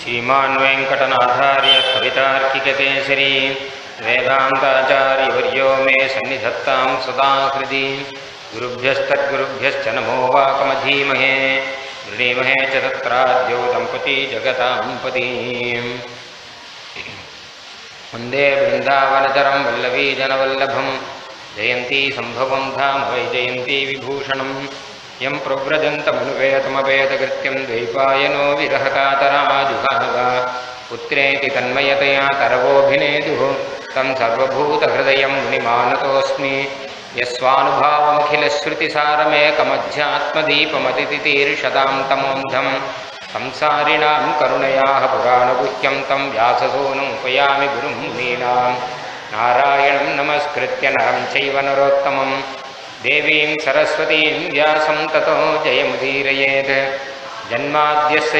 श्रीमान् वेङ्कटनाथार्य कवितार्किककेसरी वेदान्ताचार्यवर्यो मे सन्निधत्तां सदा हृदि गुरुभ्यस्तद्गुरुभ्यश्च नमो वाकमधीमहे वृणीमहे च तत्राद्यौ दम्पती जगतां पतीम् वन्दे वृन्दावनचरं वल्लवीजनवल्लभं जयन्ती सम्भवं धाम वै जयन्ती विभूषणं यं प्रव्रजन्तमनुपेतमपेतकृत्यं द्वैपायनो विरहकातराजुहाव पुत्रेति तन्मयतया तरवोऽभिनेदुः तं सर्वभूतहृदयं मुनिमानतोऽस्मि यस्वानुभावमखिलश्रुतिसारमेकमध्यात्मदीपमतितितीर्षदां तमोऽन्धं संसारिणां करुणयाः पुराणगुह्यं तं व्याससूनुमुपयामि गुरुं मुनीनां नारायणं नमस्कृत्य नरं चैव नरोत्तमं देवीं सरस्वतीं व्यासं ततो जयमुदीरयेत् जन्माद्यस्य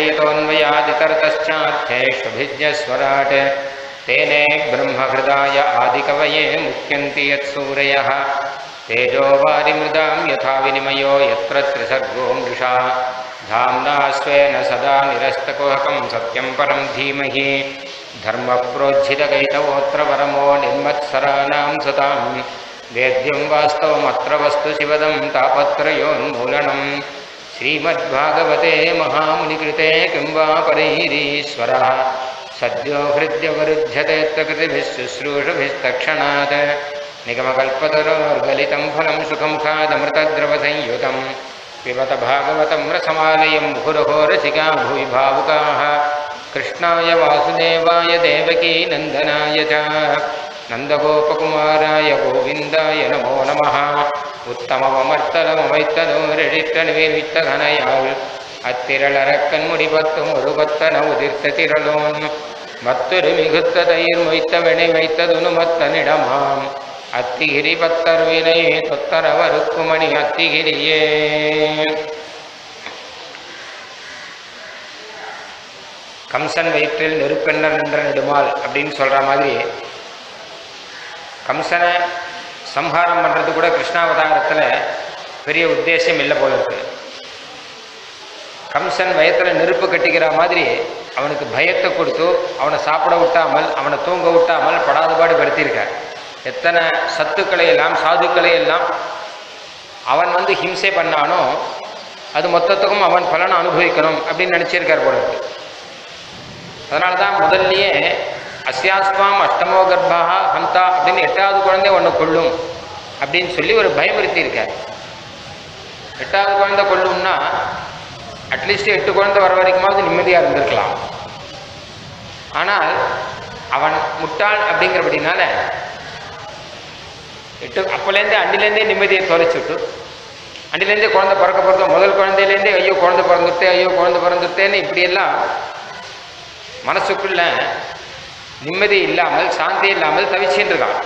यतोऽन्वयादितरतश्चार्थेष्वभिज्ञस्वराट् तेने ब्रह्महृदाय आदिकवये मुह्यन्ति यत्सूरयः तेजो वारिमृदां यथा विनिमयो यत्र त्रिसर्गो मृषा धाम्ना स्वेन सदा निरस्तकुहकं सत्यं परं धीमहि धर्मप्रोज्झितकैतवोऽत्र परमो निर्मत्सराणां सतां वेद्यं वास्तवमत्र वस्तु शिवदं तापत्रयोन्मूलनम् श्रीमद्भागवते महामुनिकृते किं वा परैरीश्वरः सद्यो हृद्यवरुध्यतेऽत्तकृतिभिः शुश्रूषुभिस्तक्षणात् निगमकल्पतरोर्गलितं फलं सुखं खादमृतद्रवसंयुतं पिबत भागवतं रसमालयं मुहुरहो रसिका भुवि भावुकाः कृष्णाय वासुदेवाय देवकी नन्दनाय च नन्दगोपकुमाराय गोविन्दाय नमो नमः உத்தமமர்த்தலமுமைத்ததோரெழித்தனுவித்தகனையாள் அத்திரளரக்கன் பத்தும் ஒருபத்தன உதிர்த்த திரளோன் மத்தொரு மிகுத்த தயிர் மொய்த்த வெணை வைத்ததுனு மத்தனிடமாம் அத்திகிரி பத்தர் வினை தொத்தரவருக்குமணி அத்திகிரியே கம்சன் வயிற்றில் நெருப்பெண்ணர் நின்ற நெடுமாள் அப்படின்னு சொல்ற மாதிரி கம்சனை சம்ஹாரம் பண்ணுறது கூட கிருஷ்ணாவதாரத்தில் பெரிய உத்தேசம் இல்லை போல இருக்கு கம்சன் வயத்தில் நெருப்பு கட்டிக்கிற மாதிரி அவனுக்கு பயத்தை கொடுத்து அவனை சாப்பிட விட்டாமல் அவனை தூங்க விட்டாமல் படாதபாடு படுத்தியிருக்கார் எத்தனை சத்துக்களை எல்லாம் சாதுக்களை எல்லாம் அவன் வந்து ஹிம்சை பண்ணானோ அது மொத்தத்துக்கும் அவன் பலனை அனுபவிக்கணும் அப்படின்னு நினச்சிருக்கார் போல இருக்கு அதனால தான் முதல்லயே அஸ்யாஸ்வாம் அஷ்டமோ கர்ப்பாக ஹந்தா அப்படின்னு எட்டாவது குழந்தை ஒன்று கொள்ளும் அப்படின்னு சொல்லி ஒரு பயமுறுத்தி இருக்கார் எட்டாவது குழந்தை கொள்ளும்னா அட்லீஸ்ட் எட்டு குழந்தை வர வரைக்குமாவது நிம்மதியாக இருந்திருக்கலாம் ஆனால் அவன் முட்டாள் அப்படிங்கிறபடினால எட்டு அப்போலேருந்தே அண்டிலேருந்தே நிம்மதியை தொலைச்சி விட்டு அண்டிலேருந்தே குழந்தை பிறக்க பிறந்த முதல் குழந்தையிலேருந்தே ஐயோ குழந்தை பிறந்துட்டே ஐயோ குழந்தை பிறந்துட்டேன்னு இப்படியெல்லாம் மனசுக்குள்ள நிம்மதி இல்லாமல் சாந்தி இல்லாமல் தவிச்சுட்டு இருக்கான்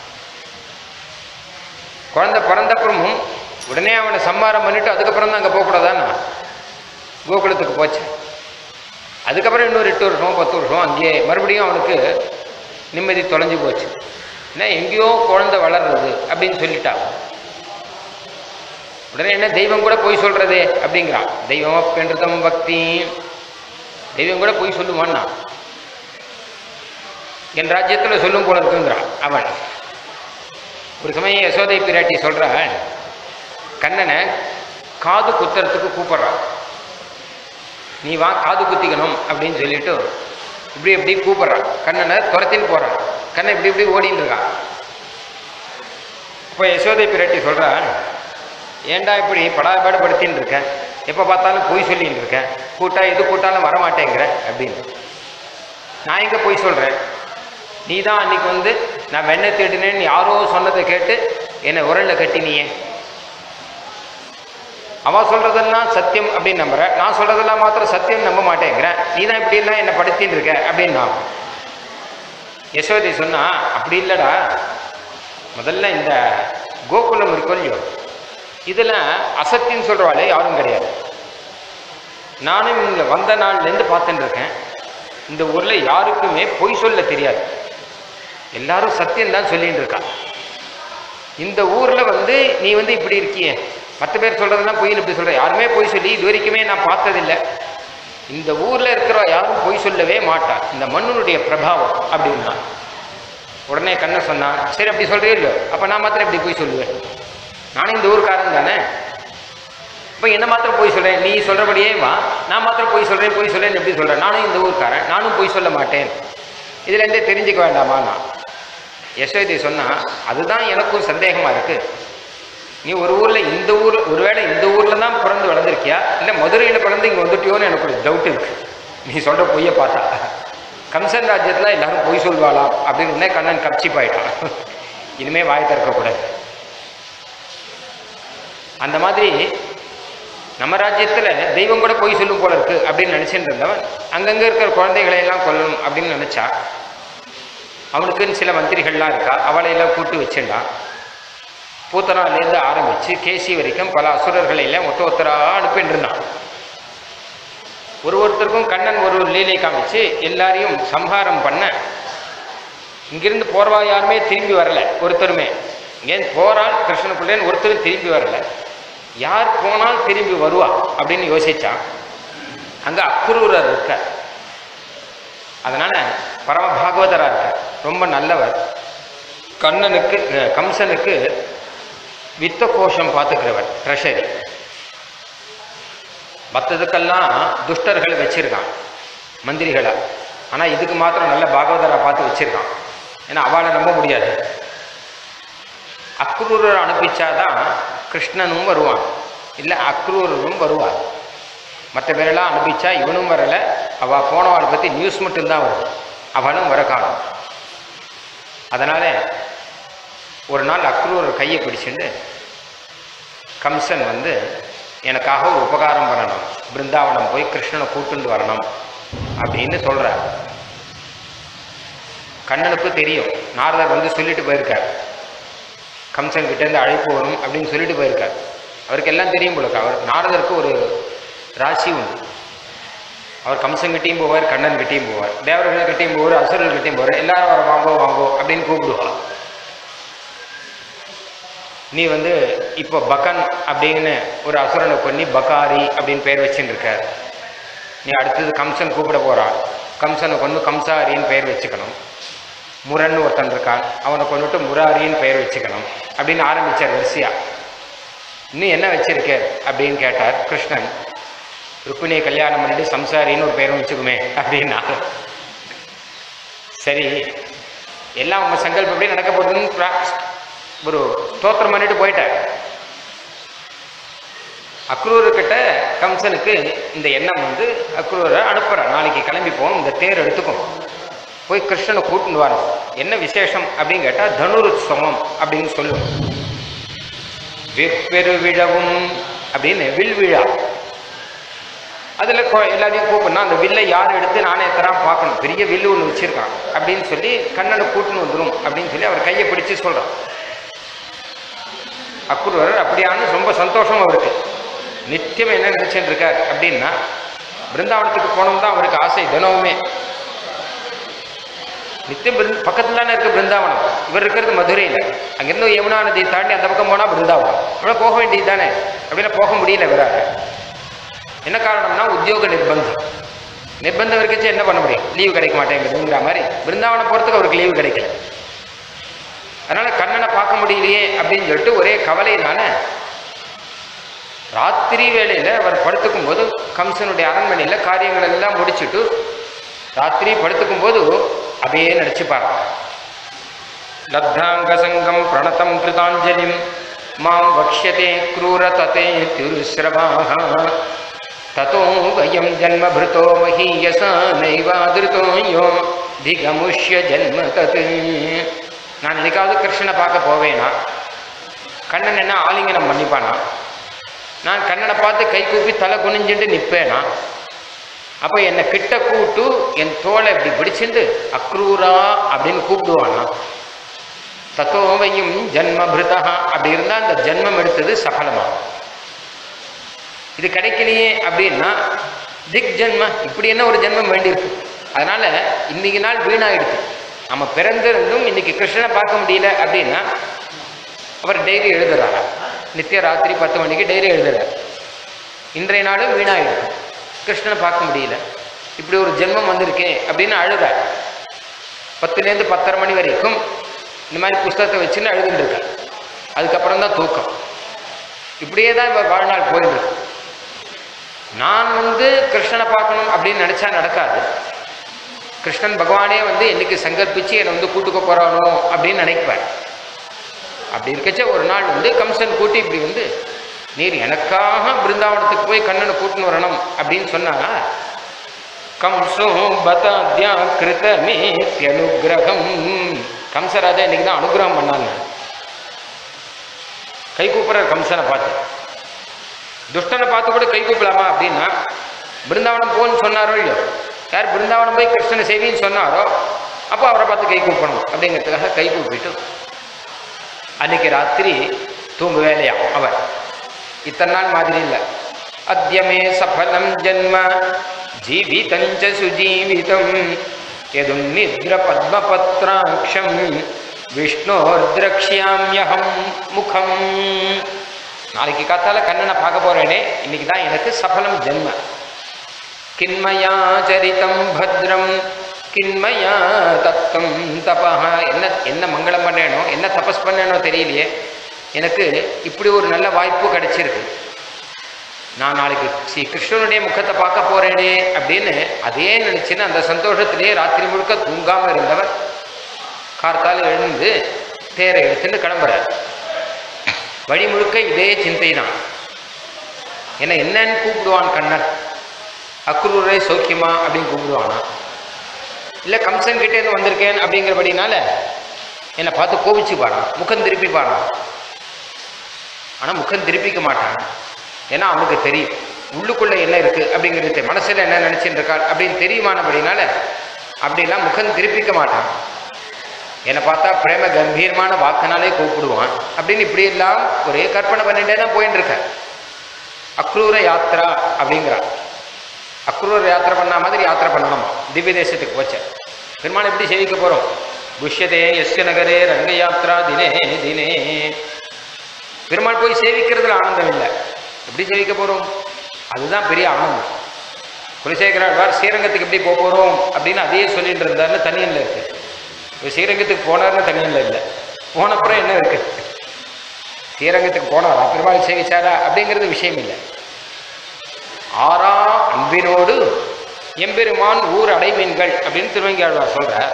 குழந்தை பிறந்தப்புறமும் உடனே அவனை சம்மாரம் பண்ணிட்டு அதுக்கப்புறம் தான் அங்கே போகக்கூடாதான்னா கோகுலத்துக்கு போச்சு அதுக்கப்புறம் இன்னொரு எட்டு வருஷம் பத்து வருஷம் அங்கேயே மறுபடியும் அவனுக்கு நிம்மதி தொலைஞ்சு போச்சு ஏன்னா எங்கேயோ குழந்தை வளர்றது அப்படின்னு சொல்லிட்டான் உடனே என்ன தெய்வம் கூட போய் சொல்றதே அப்படிங்கிறான் தெய்வம் அப்படின்றதும் பக்தி தெய்வம் கூட போய் சொல்லுவான்னா என் ராஜ்யத்தில் சொல்லும் போல இருக்குங்கிறான் அவன் ஒரு சமயம் யசோதை பிராட்டி சொல்கிறாள் கண்ணனை காது குத்துறதுக்கு கூப்பிட்றான் நீ வா காது குத்திக்கணும் அப்படின்னு சொல்லிட்டு இப்படி இப்படி கூப்பிட்றான் கண்ணனை துரத்தின்னு போகிறான் கண்ணை இப்படி இப்படி ஓடின்னு இருக்கான் இப்போ யசோதை பிராட்டி சொல்கிறான் ஏன்டா இப்படி படாபாடு படுத்தின்னு இருக்கேன் எப்போ பார்த்தாலும் பொய் சொல்லின்னு இருக்கேன் கூட்டா எது கூட்டாலும் வரமாட்டேங்கிறேன் அப்படின்னு நான் எங்கே பொய் சொல்கிறேன் நீ தான் அன்னைக்கு வந்து நான் வெண்ணெய் தேடினேன்னு யாரோ சொன்னதை கேட்டு என்னை உரலில் கட்டினியே அவ சொல்றதெல்லாம் சத்தியம் அப்படின்னு நம்புற நான் சொல்றதெல்லாம் மாத்திரம் சத்தியம் நம்ப மாட்டேங்கிறேன் நீ தான் இப்படி எல்லாம் என்னை படுத்தின்னு இருக்க அப்படின்னு நான் யசோதி சொன்னா அப்படி இல்லடா முதல்ல இந்த கோகுலம் இருக்கும் இல்லையோ இதில் அசத்தின்னு சொல்கிறவாளே யாரும் கிடையாது நானும் இங்கே வந்த நாள்லேருந்து பார்த்துட்டு இருக்கேன் இந்த ஊரில் யாருக்குமே பொய் சொல்ல தெரியாது எல்லாரும் சத்தியம் தான் சொல்லிட்டு இருக்கா இந்த ஊரில் வந்து நீ வந்து இப்படி இருக்கியே மற்ற பேர் சொல்கிறதெல்லாம் பொய்ன்னு இப்படி சொல்கிற யாருமே பொய் சொல்லி இது வரைக்குமே நான் பார்த்ததில்லை இந்த ஊர்ல இருக்கிற யாரும் பொய் சொல்லவே மாட்டா இந்த மண்ணுனுடைய பிரபாவம் அப்படின்னா உடனே கண்ணன் சொன்னான் சரி அப்படி சொல்றே இல்லையோ அப்ப நான் மாத்திரம் எப்படி பொய் சொல்லுவேன் நானும் இந்த ஊர்க்காரன் தானே இப்போ என்ன மாத்திரம் பொய் சொல்றேன் நீ சொல்றபடியே வா நான் மாத்திரம் பொய் சொல்றேன் பொய் சொல்றேன் எப்படி சொல்றேன் நானும் இந்த ஊர்க்காரன் நானும் பொய் சொல்ல மாட்டேன் இதுல இருந்தே தெரிஞ்சுக்க வேண்டாமா நான் யசோதை சொன்னா அதுதான் எனக்கும் சந்தேகமா இருக்கு நீ ஒரு ஊர்ல இந்த ஊர் ஒருவேளை இந்த ஊர்ல தான் பிறந்து வளர்ந்துருக்கியா இல்ல மதுரையில பிறந்து இங்க வந்துட்டியோன்னு எனக்கு ஒரு டவுட் இருக்கு நீ சொல்ற பொய்யை பார்த்தா கம்சன் ராஜ்யத்துல எல்லாரும் பொய் சொல்வாளாம் அப்படின்னு உடனே கண்ணன் கப்சி போயிட்டான் இனிமே வாய் திறக்கக்கூடாது அந்த மாதிரி நம்ம ராஜ்யத்துல தெய்வம் கூட பொய் சொல்லும் போல இருக்கு அப்படின்னு நினைச்சிட்டு இருந்தவன் அங்கங்க இருக்கிற குழந்தைகளை எல்லாம் கொல்லணும் அப்படின்னு நினைச்சா அவனுக்குன்னு சில மந்திரிகள்லாம் இருக்கா அவளை எல்லாம் கூட்டு வச்சுட்டான் பூத்தனாலேருந்து ஆரம்பிச்சு கேசி வரைக்கும் பல அசுரர்களை எல்லாம் ஒத்த ஒத்தரா அனுப்பிட்டு இருந்தான் ஒரு ஒருத்தருக்கும் கண்ணன் ஒரு ஒரு லீலை காமிச்சு எல்லாரையும் சம்ஹாரம் பண்ண இங்கிருந்து போறவா யாருமே திரும்பி வரல ஒருத்தருமே இங்கேருந்து போறால் கிருஷ்ணபிள்ளைன்னு ஒருத்தரும் திரும்பி வரல யார் போனால் திரும்பி வருவா அப்படின்னு யோசிச்சான் அங்க அக்ரூரர் இருக்கார் அதனால பரம பாகவதரா இருக்கார் ரொம்ப நல்லவர் கண்ணனுக்கு அஹ், கம்சனுக்கு வித்த கோஷம் பார்த்துக்கிறவர் ட்ரெஷரி மற்றதுக்கெல்லாம் துஷ்டர்கள் வச்சிருக்கான் மந்திரிகளா ஆனால் இதுக்கு மாத்திரம் நல்ல பாகவதரா பார்த்து வச்சிருக்கான் ஏன்னா அவளை நம்ப முடியாது அக்ரூரர் அனுப்பிச்சாதான் கிருஷ்ணனும் வருவான் இல்லை அக்ரூரரும் வருவார் மற்ற பேரெல்லாம் அனுப்பிச்சா இவனும் வரலை அவள் போனவாளை பற்றி நியூஸ் மட்டும்தான் வரும் அவளும் வர காணும் அதனால ஒரு நாள் அக்ரூரர் கையை பிடிச்சிட்டு கம்சன் வந்து எனக்காக ஒரு உபகாரம் பண்ணணும் பிருந்தாவனம் போய் கிருஷ்ணனை கூட்டுண்டு வரணும் அப்படின்னு சொல்றார் கண்ணனுக்கு தெரியும் நாரதர் வந்து சொல்லிட்டு போயிருக்கார் கம்சன் கிட்ட இருந்து அழைப்பு வரும் அப்படின்னு சொல்லிட்டு போயிருக்கார் அவருக்கு எல்லாம் தெரியும் போல இருக்கு. அவர் நாரதருக்கு ஒரு ராசி உண்டு அவர் கம்சங்கிட்டையும் போவார் கண்ணன் கிட்டையும் போவார் தேவர்கள் கிட்டையும் போவார் அசுரர்கள் கிட்டையும் போவார் எல்லாரும் வர வாங்கோ வாங்கோ அப்படின்னு கூப்பிடுவா நீ வந்து இப்போ பகன் அப்படின்னு ஒரு அசுரனை கொன்னி பகாரி அப்படின்னு பெயர் வச்சுட்டு இருக்க நீ அடுத்தது கம்சன் கூப்பிட போறான் கம்சனை கொண்டு கம்சாரின்னு பெயர் வச்சுக்கணும் முரன் ஒருத்தன் இருக்கான் அவனை கொண்டுட்டு முராரின்னு பெயர் வச்சுக்கணும் அப்படின்னு ஆரம்பிச்சார் வரிசையா இன்னும் என்ன வச்சிருக்க அப்படின்னு கேட்டார் கிருஷ்ணன் ருக்மிணியை கல்யாணம் பண்ணிட்டு சம்சாரின்னு ஒரு பெயரும் வச்சுக்குமே அப்படின்னா சரி எல்லாம் உங்க சங்கல்பப்படி நடக்க போகுதுன்னு பிரா- ஒரு ஸ்தோத்திரம் பண்ணிட்டு போயிட்டார் அக்ரூர்கிட்ட கம்சனுக்கு இந்த எண்ணம் வந்து அக்ரூரை அனுப்புறார் நாளைக்கு கிளம்பி போவோம் இந்த தேர் எடுத்துக்கும் போய் கிருஷ்ணனை கூட்டின்னு வரோம் என்ன விசேஷம் அப்படின்னு கேட்டால் தனுருத்சவம் அப்படின்னு சொல்லுவோம் வெப்பெருவிழவும் அப்படின்னு வில் விழா அதில் எல்லாரையும் கூப்பிடணும் அந்த வில்லை யார் எடுத்து நானே தரான் பார்க்கணும் பெரிய வில்லு ஒன்று வச்சிருக்கான் அப்படின்னு சொல்லி கண்ணனை கூட்டின்னு வந்துடும் அப்படின்னு சொல்லி அவர் கையை பிடிச்சு சொல்கிறான் அக்குருவர் அப்படியான்னு ரொம்ப சந்தோஷம் அவருக்கு நித்தியம் என்ன நினைச்சுட்டு இருக்கார் அப்படின்னா பிருந்தாவனத்துக்கு போனோம் தான் அவருக்கு ஆசை தினமுமே நித்தியம் பிருந்த பக்கத்துல தானே இருக்கு பிருந்தாவனம் இவர் இருக்கிறது மதுரையில் அங்கிருந்து யமுனா நதியை தாண்டி அந்த பக்கம் போனால் பிருந்தாவனம் அவ்வளோ போக வேண்டியது தானே அப்படின்னா போக முடியல இவராக என்ன காரணம்னா உத்தியோக நிர்பந்தம் நிர்பந்தம் இருக்கச்சு என்ன பண்ண முடியும் லீவு கிடைக்க மாட்டேங்குதுங்கிற மாதிரி பிருந்தாவனம் போகிறதுக்கு அவருக்கு லீவு கிடைக்கல அதனால கண்ணனை பார்க்க முடியலையே அப்படின்னு சொல்லிட்டு ஒரே கவலையினால ராத்திரி வேளையில அவர் படுத்துக்கும் போது கம்சனுடைய அரண்மனையில காரியங்கள் எல்லாம் முடிச்சுட்டு ராத்திரி படுத்துக்கும் போது அப்படியே நடிச்சுப்பார் லப்தாங்க சங்கம் பிரணதம் கிருதாஞ்சலிம் மாம் வக்ஷதே கிரூர ததே திருஸ்ரவாக ததோ வயம் ஜன்மபிருத்தோ மகீயசா நைவாதிருத்தோ யோ திகமுஷ்ய ஜன்ம தத் நான் என்னைக்காவது கிருஷ்ணனை பார்க்க போவேனா கண்ணன் என்ன ஆலிங்கனம் பண்ணிப்பானா நான் கண்ணனை பார்த்து கை கூப்பி தலை குனிஞ்சுட்டு நிற்பேனா அப்போ என்னை கிட்ட கூட்டு என் தோலை இப்படி பிடிச்சிட்டு அக்ரூரா அப்படின்னு கூப்பிடுவானா தத்தோவையும் ஜன்மபிருதா அப்படி இருந்தால் அந்த ஜென்மம் எடுத்தது சஃலமாகும் இது கிடைக்கலையே அப்படின்னா திக் ஜென்ம இப்படி என்ன ஒரு ஜென்மம் வேண்டியிருக்கு அதனால இன்னைக்கு நாள் வீணாயிடுது நம்ம பிறந்திருந்தும் இன்னைக்கு கிருஷ்ணனை பார்க்க முடியல அப்படின்னா அவர் டைரி எழுதுறாரா நித்திய ராத்திரி பத்து மணிக்கு டைரி எழுதுறார் இன்றைய நாளும் வீணாயிடுது கிருஷ்ணனை பார்க்க முடியல இப்படி ஒரு ஜென்மம் வந்திருக்கே அப்படின்னு அழுத பத்துலேருந்து பத்தரை மணி வரைக்கும் இந்த மாதிரி புஸ்தகத்தை வச்சுன்னு அழுதுட்டு இருக்கா அதுக்கப்புறம் தான் தூக்கம் இப்படியே தான் இவர் வாழ்நாள் போயிட்டு இருக்கு நான் வந்து கிருஷ்ணனை பார்க்கணும் அப்படின்னு நினச்சா நடக்காது கிருஷ்ணன் பகவானே வந்து என்னைக்கு சங்கல்பிச்சு என்னை வந்து கூட்டுக்க போகிறானோ அப்படின்னு நினைப்பார் அப்படி இருக்கச்ச ஒரு நாள் வந்து கம்சன் கூட்டி இப்படி வந்து நீர் எனக்காக பிருந்தாவனத்துக்கு போய் கண்ணனை கூட்டின்னு வரணும் அப்படின்னு சொன்னாங்க கம்சோ பதாத்யா கிருதமே அனுகிரகம் கம்சராஜா இன்னைக்கு தான் அனுகிரகம் பண்ணாங்க கை கூப்பிட்றார் கம்சனை பார்த்து துஷ்டனை பார்த்து கூட கை கூப்பிடலாமா அப்படின்னா பிருந்தாவனம் போன்னு சொன்னாரோ இல்லையோ யார் பிருந்தாவனம் போய் கிருஷ்ணனை சேவின்னு சொன்னாரோ அப்போ அவரை பார்த்து கை கூப்பணும் அப்படிங்கிறதுக்காக கை கூப்பிட்டு அன்னைக்கு ராத்திரி தூங்கு வேலையா அவர் இத்தனை நாள் மாதிரி இல்லை அத்தியமே சஃலம் ஜன்ம ஜீவிதஞ்ச சுஜீவிதம் எதும் நித்ர பத்மபத்ராட்சம் விஷ்ணோர்திரக்ஷியாமியகம் முகம் நாளைக்கு காத்தால கண்ணனை பார்க்க போறேனே இன்னைக்கு தான் எனக்கு சஃலம் ஜென்ம கிண்மயா சரிதம் பத்ரம் கிண்மயா தத்துவம் தபா என்ன என்ன மங்களம் பண்ணேனோ என்ன தபஸ் பண்ணேனோ தெரியலையே எனக்கு இப்படி ஒரு நல்ல வாய்ப்பு கிடைச்சிருக்கு நான் நாளைக்கு ஸ்ரீ கிருஷ்ணனுடைய முகத்தை பார்க்க போறேனே அப்படின்னு அதே நினைச்சுன்னு அந்த சந்தோஷத்திலேயே ராத்திரி முழுக்க தூங்காம இருந்தவர் கார்த்தால எழுந்து தேரை எடுத்துட்டு கிளம்புறார் வழி முழுக்க இதே சிந்தை தான் என்ன என்னன்னு கூப்பிடுவான் கண்ணன் அக்ரூரை சௌக்கியமா அப்படின்னு கூப்பிடுவானா இல்லை கம்சன் கிட்டேருந்து வந்திருக்கேன் அப்படிங்கிறபடினால என்னை பார்த்து கோபிச்சு பாடான் முகம் திருப்பி பாடான் ஆனால் முகம் திருப்பிக்க மாட்டான் ஏன்னா அவனுக்கு தெரியும் உள்ளுக்குள்ள என்ன இருக்கு அப்படிங்கிறது தெரியும். மனசுல என்ன நினைச்சிட்டு இருக்காள் அப்படின்னு தெரியுமானபடினால அப்படிலாம் முகம் திருப்பிக்க மாட்டான் என்னை பார்த்தா பிரேம கம்பீரமான வாக்குனாலே கூப்பிடுவான் அப்படின்னு இப்படி எல்லாம் ஒரே கற்பனை பண்ணிட்டே தான் போயின்னு இருக்க அக்ரூர யாத்ரா அப்படிங்கிறான் அக்ரூர யாத்திரை பண்ண மாதிரி யாத்திரை பண்ணணுமா திவ்ய தேசத்துக்கு போச்ச பெருமாள் எப்படி சேவிக்க போறோம் புஷ்யதே எஸ்ய நகரே ரங்க யாத்ரா தினே தினே பெருமாள் போய் சேவிக்கிறதுல ஆனந்தம் இல்லை எப்படி சேவிக்க போறோம் அதுதான் பெரிய ஆனந்தம் குலசேகராழ்வார் ஸ்ரீரங்கத்துக்கு எப்படி போக போறோம் அப்படின்னு அதையே சொல்லிட்டு இருந்தாருன்னு தனியன்ல இருக்கு இப்போ ஸ்ரீரங்கத்துக்கு போனார்னு தனியன்ல இல்லை போனப்புறம் என்ன இருக்கு ஸ்ரீரங்கத்துக்கு போனாரா பெருமாள் சேவிச்சாரா அப்படிங்கிறது விஷயம் இல்லை ஆறா அன்பினோடு எம்பெருமான் ஊர் அடைவீன்கள் அப்படின்னு திருவங்கியாழ்வார் சொல்றார்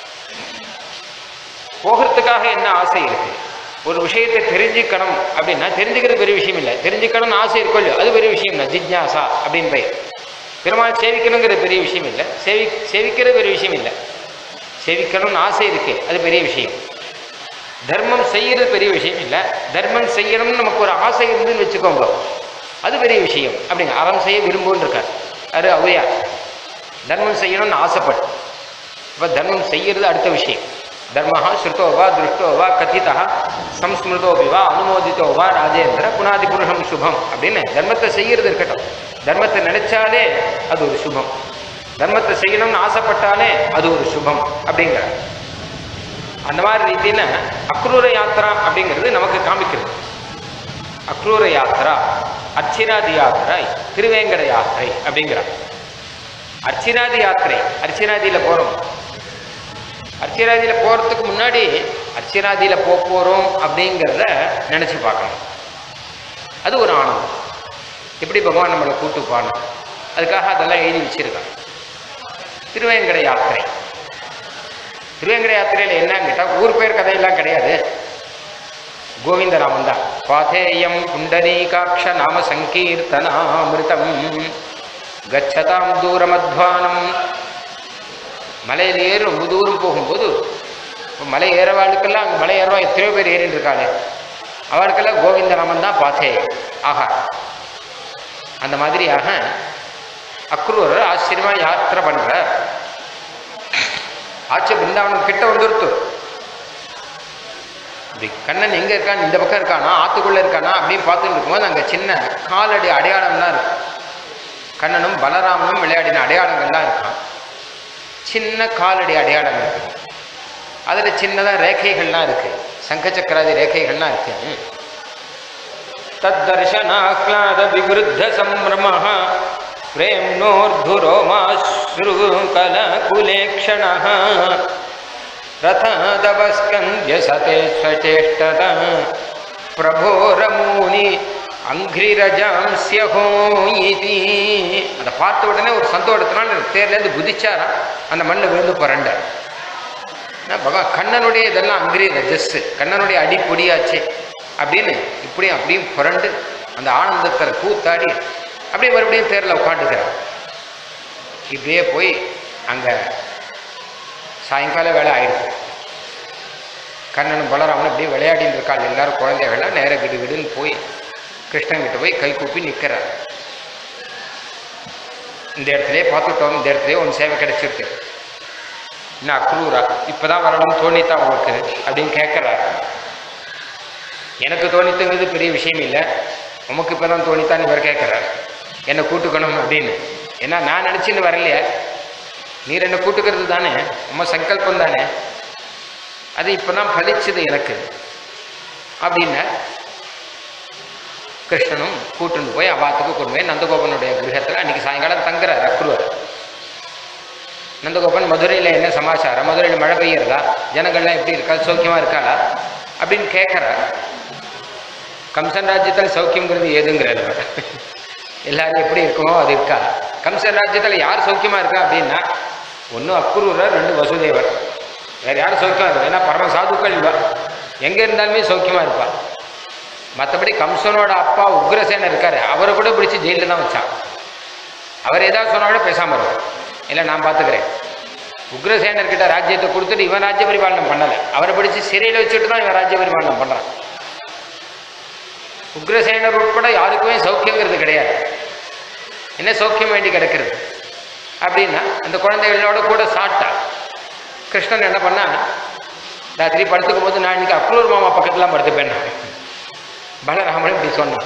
போகிறதுக்காக என்ன ஆசை இருக்கு ஒரு விஷயத்தை தெரிஞ்சுக்கணும் அப்படின்னா தெரிஞ்சுக்கிறது பெரிய விஷயம் இல்லை தெரிஞ்சுக்கணும்னு ஆசை இருக்கோ இல்லையோ அது பெரிய விஷயம் இல்லை ஜிஜ்ஞாசா அப்படின்னு பெயர் பெருமாள் சேவிக்கணுங்கிறது பெரிய விஷயம் இல்லை சேவி சேவிக்கிறது பெரிய விஷயம் இல்லை சேவிக்கணும்னு ஆசை இருக்கு அது பெரிய விஷயம் தர்மம் செய்யறது பெரிய விஷயம் இல்லை தர்மம் செய்யணும்னு நமக்கு ஒரு ஆசை இருந்துன்னு வச்சுக்கோங்க அது பெரிய விஷயம் அப்படிங்க அறம் செய்ய விரும்புன்னு இருக்கார் அது ஔவையார் தர்மம் செய்யணும்னு ஆசைப்பட்டு இப்போ தர்மம் செய்யறது அடுத்த விஷயம் தர்மஹா ஸ்ருதோ வா திருஷ்டோ வா கதிதா சம்ஸ்மிருதோபி வா அனுமோதித்தோ வா ராஜேந்திர புனாதி புருஷம் சுபம் அப்படின்னு தர்மத்தை செய்யறது இருக்கட்டும் தர்மத்தை நினைச்சாலே அது ஒரு சுபம் தர்மத்தை செய்யணும்னு ஆசைப்பட்டாலே அது ஒரு சுபம் அப்படிங்கிறார் அந்த மாதிரி ரீதியில அக்ரூர யாத்திரா அப்படிங்கிறது நமக்கு காமிக்கிறது அக்ரூர யாத்திரா அர்ச்சிராதி யாத்திரை திருவேங்கட யாத்திரை அப்படிங்கிறார் அர்ச்சிராதி யாத்திரை அர்ச்சிராதியில போறோம் அர்ச்சிராதியில போறதுக்கு முன்னாடி அர்ச்சிராதியில போக போறோம் அப்படிங்கிறத நினைச்சு பார்க்கணும் அது ஒரு ஆனந்தம் எப்படி பகவான் நம்மளை கூட்டு போகணும் அதுக்காக அதெல்லாம் எழுதி வச்சிருக்காங்க திருவேங்கட யாத்திரை திருவேங்கட யாத்திரையில் என்னன்னு கேட்டால் ஊர் பேர் கதையெல்லாம் கிடையாது கோவிந்தராமன் தான் பாதேயம் புண்டரீகாட்ச நாம சங்கீர்த்தனாமிருதம் கச்சதாம் தூரமத்வானம் மலையில் ஏறி ரொம்ப தூரம் போகும்போது இப்போ மலை ஏறவாளுக்கெல்லாம் அங்கே மலை ஏறவா எத்தனையோ பேர் ஏறிட்டு இருக்காளே அவளுக்கெல்லாம் கோவிந்தராமன் தான் பாத்தேயம் ஆஹா அந்த மாதிரியாக அக்ரூரர் ஆச்சரியமா யாத்திரை பண்ற ஆச்சு பிருந்தாவனம் கிட்ட வந்துருத்து இப்படி கண்ணன் எங்க இருக்கான் இந்த பக்கம் இருக்கானா ஆத்துக்குள்ள இருக்கானா அப்படின்னு பார்த்துட்டு இருக்கும்போது அங்க சின்ன காலடி அடையாளம்லாம் இருக்கு கண்ணனும் பலராமனும் விளையாடின அடையாளங்கள்லாம் இருக்கான் சின்ன காலடி அடையாளம் இருக்கு அதுல சின்னதா ரேகைகள்லாம் இருக்கு சங்க சக்கராதி ரேகைகள்லாம் இருக்கு தத்தர்ஷனாஹ்லாத விவருத்த சம்பிரம प्रेम्नोर्धुरोमाश्रुकलकुलेक्षणः रथदवस्कन्द्य सते स्वचेष्टत பிரபோரமூனி அங்கிரிரஜாம்சியஹோ இதி அதை பார்த்த உடனே ஒரு சந்தோஷத்தினால் எனக்கு தேர்லேருந்து குதிச்சாரா அந்த மண்ணு விழுந்து புரண்ட பகவான் கண்ணனுடைய இதெல்லாம் அங்கிரி ரஜஸ் கண்ணனுடைய அடிப்பொடியாச்சே அப்படின்னு இப்படியும் அப்படியும் புரண்டு அந்த ஆனந்தத்தில் கூத்தாடி அப்படியே மறுபடியும் தேரில் உட்காந்துக்கிறான் இப்படியே போய் அங்கே சாயங்கால வேலை ஆயிடுச்சு கண்ணனும் பலராமனும் அப்படியே விளையாடின்னு இருக்காள் எல்லாரும் குழந்தைகள்லாம் நேர கிடு கிடுன்னு போய் கிருஷ்ணன் கிட்ட போய் கை கூப்பி நிற்கிறார் இந்த இடத்துலயே பார்த்துட்டோம் இந்த இடத்துலயே ஒன்று சேவை கிடைச்சிருக்கு என்ன அக்ரூரா இப்பதான் வரணும்னு தோணித்தான் உங்களுக்கு அப்படின்னு கேட்குறார் எனக்கு தோணித்துங்கிறது பெரிய விஷயம் இல்லை உமக்கு இப்பதான் தோணித்தான் இவர் கேட்குறார் என்னை கூட்டுக்கணும் அப்படின்னு ஏன்னா நான் நினச்சின்னு வரலையே நீர் என்னை கூட்டுக்கிறது தானே உம்ம சங்கல்பம் தானே அது இப்பதான் பலிச்சது எனக்கு அப்படின்ன கிருஷ்ணனும் கூட்டுன்னு போய் அவாத்துக்கு கொண்டு போய் நந்தகோபனுடைய கிரகத்தில் அன்னைக்கு சாயங்காலம் தங்குறார் அக்ரூர் நந்தகோபன் மதுரையில் என்ன சமாச்சாரம் மதுரையில் மழை பெய்யறதா ஜனங்கள்லாம் எப்படி இருக்கா சௌக்கியமா இருக்காளா அப்படின்னு கேட்குறார் கம்சன் ராஜ்யத்தில் சௌக்கியங்கிறது ஏதுங்கிறார் அவர். எல்லாரும் எப்படி இருக்குமோ அது இருக்கா கம்சன் ராஜ்யத்தில் யார் சௌக்கியமா இருக்கா அப்படின்னா ஒன்று அக்குரூரர் ரெண்டு வசுதேவர் வேற யாரும் சௌக்கியமா இருக்கா ஏன்னா பரம சாதுக்கள் இவா எங்க இருந்தாலுமே சௌக்கியமா இருப்பா மற்றபடி கம்சனோட அப்பா உக்ரசேனர் இருக்காரு அவரை கூட பிடிச்சி ஜெயிலில் தான் வச்சான் அவர் ஏதாவது சொன்னா கூட பேசாம இருக்கும் இல்லை நான் பார்த்துக்கிறேன் உக்ரசேனர் கிட்ட ராஜ்யத்தை கொடுத்துட்டு இவன் ராஜ்ய பரிபாலனம் பண்ணலை அவரை பிடிச்சி சிறையில் வச்சுட்டு தான் இவன் ராஜ்ய பரிபாலனம் பண்றான் உக்ரசேனர் உட்பட யாருக்குமே சௌக்கியங்கிறது கிடையாது என்ன சௌக்கியம் வேண்டி கிடக்கிறது அப்படின்னா அந்த குழந்தைகளோட கூட சாப்பிட்டா கிருஷ்ணன் என்ன பண்ணா ராத்திரி படுத்துக்கும் போது நான் இன்னைக்கு அக்ரூர் மாமா பக்கத்துலாம் படுத்துப்பேன் பலராமன் இப்படி சொன்னான்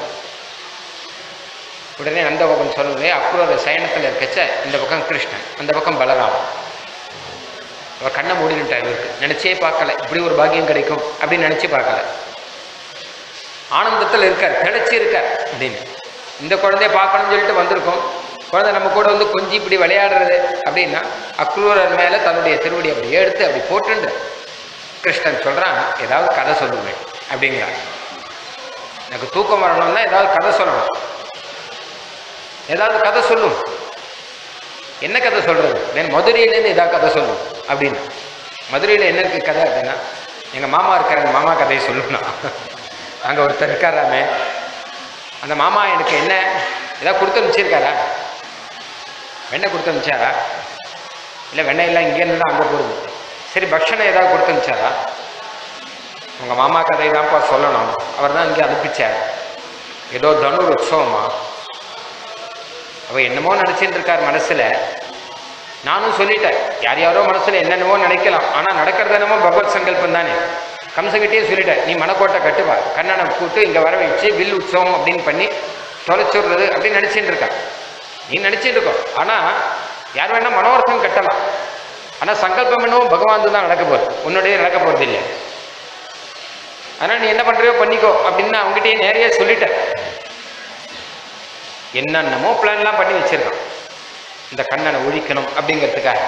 உடனே நந்தகோபன் சொல்லவே அக்ரூர சயனத்தில் இருக்கச்ச இந்த பக்கம் கிருஷ்ணன் அந்த பக்கம் பலராமன் அவர் கண்ணை மூடினுட்டார் இவருக்கு நினைச்சே பார்க்கல இப்படி ஒரு பாக்கியம் கிடைக்கும் அப்படின்னு நினைச்சு பார்க்கல ஆனந்தத்தில் இருக்கார் திளைச்சி இருக்கார் அப்படின்னு இந்த குழந்தைய பார்க்கணும்னு சொல்லிட்டு வந்திருக்கோம் குழந்தை நம்ம கூட வந்து கொஞ்சி இப்படி விளையாடுறது அப்படின்னா அக்ரூரர் மேலே தன்னுடைய திருவடி அப்படி எடுத்து அப்படி போட்டுண்டு கிருஷ்ணன் சொல்கிறான் ஏதாவது கதை சொல்லுவேன் அப்படிங்கிறான் எனக்கு தூக்கம் வரணும்னா ஏதாவது கதை சொல்லணும் ஏதாவது கதை சொல்லும் என்ன கதை சொல்றது நான் மதுரையிலேருந்து ஏதாவது கதை சொல்லும் அப்படின்னு மதுரையில் என்ன இருக்கு கதை அப்படின்னா எங்கள் மாமா இருக்காரு மாமா கதையை சொல்லணும் அங்கே ஒருத்தர் இருக்காராமே அந்த மாமா எனக்கு என்ன ஏதாவது கொடுத்து அனுப்பிச்சிருக்காரா வெண்ணெய் கொடுத்து அனுப்பிச்சாரா இல்லை வெண்ணெய் எல்லாம் இங்கேருந்து தான் அங்கே போகுது சரி பக்ஷணம் ஏதாவது கொடுத்து அனுப்பிச்சாரா உங்கள் மாமா கதை தான்ப்பா சொல்லணும் அவர் தான் இங்கே அனுப்பிச்சார் ஏதோ தனுர் உற்சவமா அவ என்னமோ நினச்சிட்டு இருக்கார் மனசுல நானும் சொல்லிட்டேன் யார் யாரோ மனசுல என்னென்னவோ நினைக்கலாம் ஆனா நடக்கிறது என்னமோ பகவத் சங்கல்பம் தானே கம்சகிட்டே சொல்லிட்டேன் நீ மனக்கோட்டை கட்டுவா கண்ணனை கூட்டு இங்க வர வச்சு வில் உற்சவம் அப்படின்னு பண்ணி தொலைச்சுடுறது அப்படின்னு நினைச்சிட்டு இருக்கான் நீ நினைச்சிட்டு இருக்கோ ஆனா யார் வேணா மனோரத்தம் கட்டலாம் ஆனா சங்கல்பம் என்னவோ பகவான் தான் நடக்க போகுது உன்னுடைய நடக்க போறது இல்லை அதனால நீ என்ன பண்றியோ பண்ணிக்கோ அப்படின்னு அவங்ககிட்டயே நேரையே சொல்லிட்டேன் என்னென்னமோ பிளான்லாம் பண்ணி வச்சிருக்கான் இந்த கண்ணனை ஒழிக்கணும் அப்படிங்கிறதுக்காக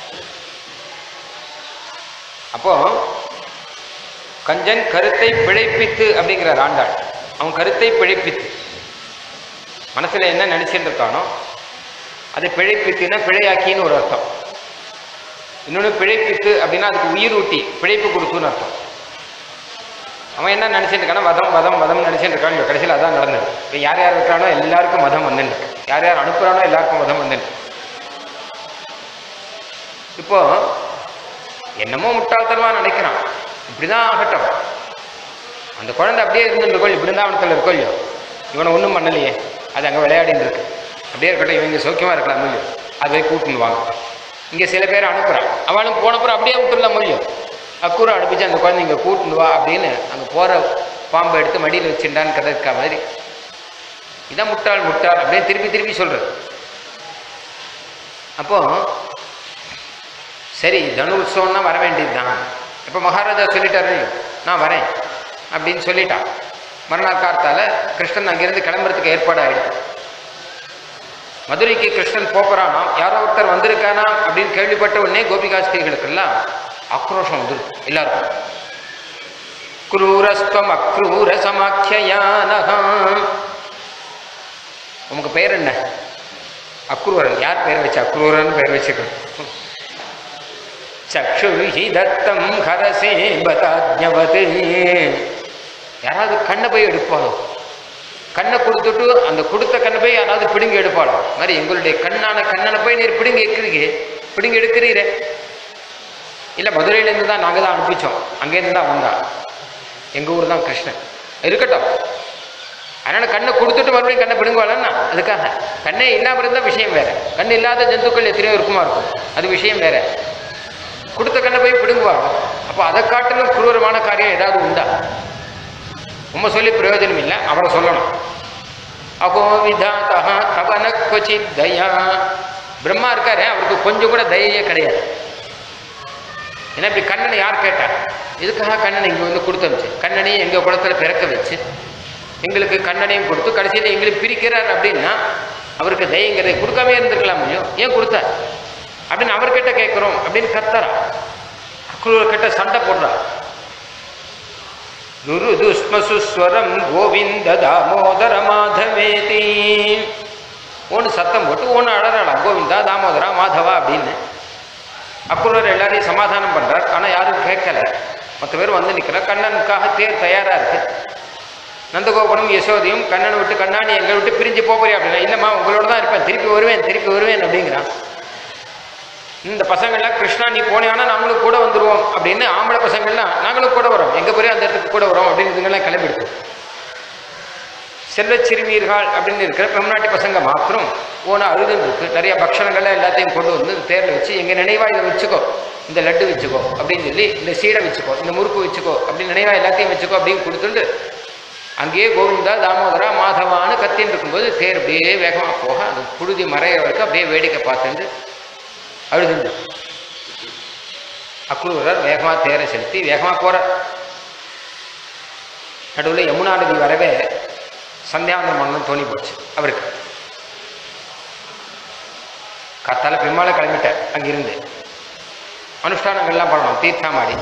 அப்போ கஞ்சன் கருத்தை பிழைப்பித்து அப்படிங்கிறார் ஆண்டாள் அவன் கருத்தை பிழைப்பித்து மனசுல என்ன நினைச்சிட்டு இருக்கானோ அதை பிழைப்பித்துன்னா பிழையாக்கின்னு ஒரு அர்த்தம் இன்னொன்று பிழைப்பித்து அப்படின்னா அதுக்கு உயிர் ஊட்டி பிழைப்பு கொடுத்துன்னு அர்த்தம் அவன் என்ன நினைச்சிட்டு இருக்கானா வதம் வதம் வதம் நினைச்சிட்டு இருக்கான் கடைசியில் அதான் நடந்தது இப்போ யார் யார் இருக்கானோ எல்லாருக்கும் மதம் வந்துட்டு யார் யார் அனுப்புறானோ எல்லாருக்கும் மதம் வந்துட்டு இப்போ என்னமோ முட்டாள்தனமா நினைக்கிறான் இப்படிதான் ஆகட்டும் அந்த குழந்தை அப்படியே இருந்துருக்கோ பிருந்தாவனத்தில் இருக்கோ இல்லையோ இவனை ஒன்றும் பண்ணலையே அது அங்கே விளையாடின்னு இருக்கு அப்படியே இருக்கட்டும் இவங்க சௌக்கியமா இருக்கலாம் இல்லையோ அதை போய் கூட்டின்னு வாங்க இங்கே சில பேர் அனுப்புறான் அவனும் போனப்புறம் அப்படியே விட்டுடலாம் முடியும் அக்கூரை அனுப்பிச்சு அந்த குழந்தை இங்கே கூட்டின்னு வா அப்படின்னு அங்கே போகிற பாம்பை எடுத்து மடியில் வச்சுட்டான்னு கதை இருக்கா மாதிரி இதான் முட்டாள் முட்டாள் அப்படியே திருப்பி திருப்பி சொல்றது அப்போ சரி தனு உற்சவம்னா வர வேண்டியதுதான் இப்போ மகாராஜா சொல்லிட்டாரு நான் வரேன் அப்படின்னு சொல்லிட்டான் மறுநாள் கார்த்தால கிருஷ்ணன் அங்கிருந்து கிளம்புறதுக்கு ஏற்பாடு ஆயிடுச்சு மதுரைக்கு கிருஷ்ணன் போகிறானாம் யாரோ ஒருத்தர் வந்திருக்கானாம் அப்படின்னு கேள்விப்பட்ட உடனே கோபிகாஸ்திரிகளுக்கெல்லாம் ஆக்ரோஷம் வந்துருக்கு எல்லாருக்கும் குரூரஸ்வம் அக்ரூர சமாக்கியானகம் உமக்கு பேர் என்ன அக்ரூரன் யார் பேர் வச்ச அக்ரூரன் பேர் வச்சுக்கணும் சக்ஷுஹி தத்தம் ஹரசே பதாஜ்ஞவத் யாராவது கண்ணை போய் எடுப்பாளோ கண்ணை கொடுத்துட்டு அந்த கொடுத்த கண்ணை போய் யாராவது பிடுங்கி எடுப்பாளோ மாதிரி எங்களுடைய கண்ணான கண்ணனை போய் நீர் பிடுங்கி எடுக்கிறீங்க பிடுங்கி எடுக்கிறீரே இல்லை மதுரையிலேருந்து தான் நாங்கள் தான் அனுப்பிச்சோம் அங்கேருந்து தான் வந்தா எங்கள் ஊர் தான் கிருஷ்ணன் இருக்கட்டும் அதனால் கண்ணை கொடுத்துட்டு மறுபடியும் கண்ணை பிடுங்குவாளன்னா அதுக்காக கண்ணே இல்லாமல் இருந்தால் விஷயம் வேற கண் இல்லாத ஜந்துக்கள் எத்தனையோ இருக்குமா இருக்கும் அது விஷயம் வேற கொடுத்த கண்ணை போய் பிடுங்குவாங்க அப்போ அதை காட்டிலும் குரூரமான காரியம் ஏதாவது உண்டா உண்மை சொல்லி பிரயோஜனம் இல்லை அவரை சொல்லணும் அகோ விதாத்தா தவன கொச்சித் தயா பிரம்மா இருக்காரு அவருக்கு கொஞ்சம் கூட தயையே கிடையாது ஏன்னா இப்படி கண்ணனை யார் கேட்டா இதுக்காக கண்ணனை இங்கே வந்து கொடுத்து வச்சு கண்ணனையும் எங்கள் குளத்தில் பிறக்க வச்சு எங்களுக்கு கண்ணனையும் கொடுத்து கடைசியில் எங்களுக்கு பிரிக்கிறார் அப்படின்னா அவருக்கு தயங்கிறதை கொடுக்காம இருந்திருக்கலாம் முடியும் ஏன் கொடுத்தார் அப்படின்னு அவர்கிட்ட கேட்குறோம் அப்படின்னு கத்தரா அக்ரூர் கிட்ட சண்டை போடுறா நுருதுஸ்மசுஸ்வரம் கோவிந்த தாமோதர மாதவேதி ஒன்று சத்தம் போட்டு ஒன்று அழறாளாம் கோவிந்தா தாமோதரா மாதவா அப்படின்னு அக்ரூர் எல்லாரையும் சமாதானம் பண்றார் ஆனால் யாரும் கேட்கல மற்ற பேர் வந்து நிற்கிற கண்ணனுக்காக தேர் தயாரா இருக்கு நந்தகோபுரம் யசோதையும் கண்ணனை விட்டு கண்ணா நீ எங்களை விட்டு பிரிஞ்சு போறியா அப்படின்னா இல்லைம்மா உங்களோட தான் இருப்பேன் திருப்பி வருவேன் திருப்பி வருவேன் அப்படிங்கிறான் இந்த பசங்கள்லாம் கிருஷ்ணா நீ போனியானா நாங்களும் கூட வந்துருவோம் அப்படின்னு ஆம்பளை பசங்கள்லாம் நாங்களும் கூட வரோம் எங்க போய் அந்த இடத்துக்கு கூட வரோம் அப்படின்னு இதுங்கெல்லாம் கிளம்பிடுது செல்வச் சிறுமீர்கள் அப்படின்னு இருக்கிற பெம்நாட்டி பசங்க மாத்திரம் ஓனா அழுதுன்னு இருக்கு நிறைய பக்ஷணங்கள்லாம் எல்லாத்தையும் கொண்டு வந்து இந்த தேரில் வச்சு எங்க நினைவா இதை வச்சுக்கோ இந்த லட்டு வச்சுக்கோ அப்படின்னு சொல்லி இந்த சீடை வச்சுக்கோ இந்த முறுக்கு வச்சுக்கோ அப்படின்னு நினைவா எல்லாத்தையும் வச்சுக்கோ அப்படின்னு கொடுத்துட்டு அங்கேயே கோவிந்தா தாமோதரா மாதவான்னு கத்தின்னு இருக்கும்போது தேர் அப்படியே வேகமாக போக அந்த புழுதி மறையிற வரைக்கும் அப்படியே வேடிக்கை பார்த்துட்டு அழுதுண்டு அக்ரூரர் வேகமாக தேரை செலுத்தி வேகமாக போகிறார் நடுவில் யமுனா நதி வரவே சந்தியாவந்தம் பண்ணணும் தோணி போச்சு அவருக்கு காத்தால பெருமாளை கிளம்பிட்டார் அங்கிருந்து அனுஷ்டானங்கள்லாம் பண்ணணும் தீர்த்தாமாடி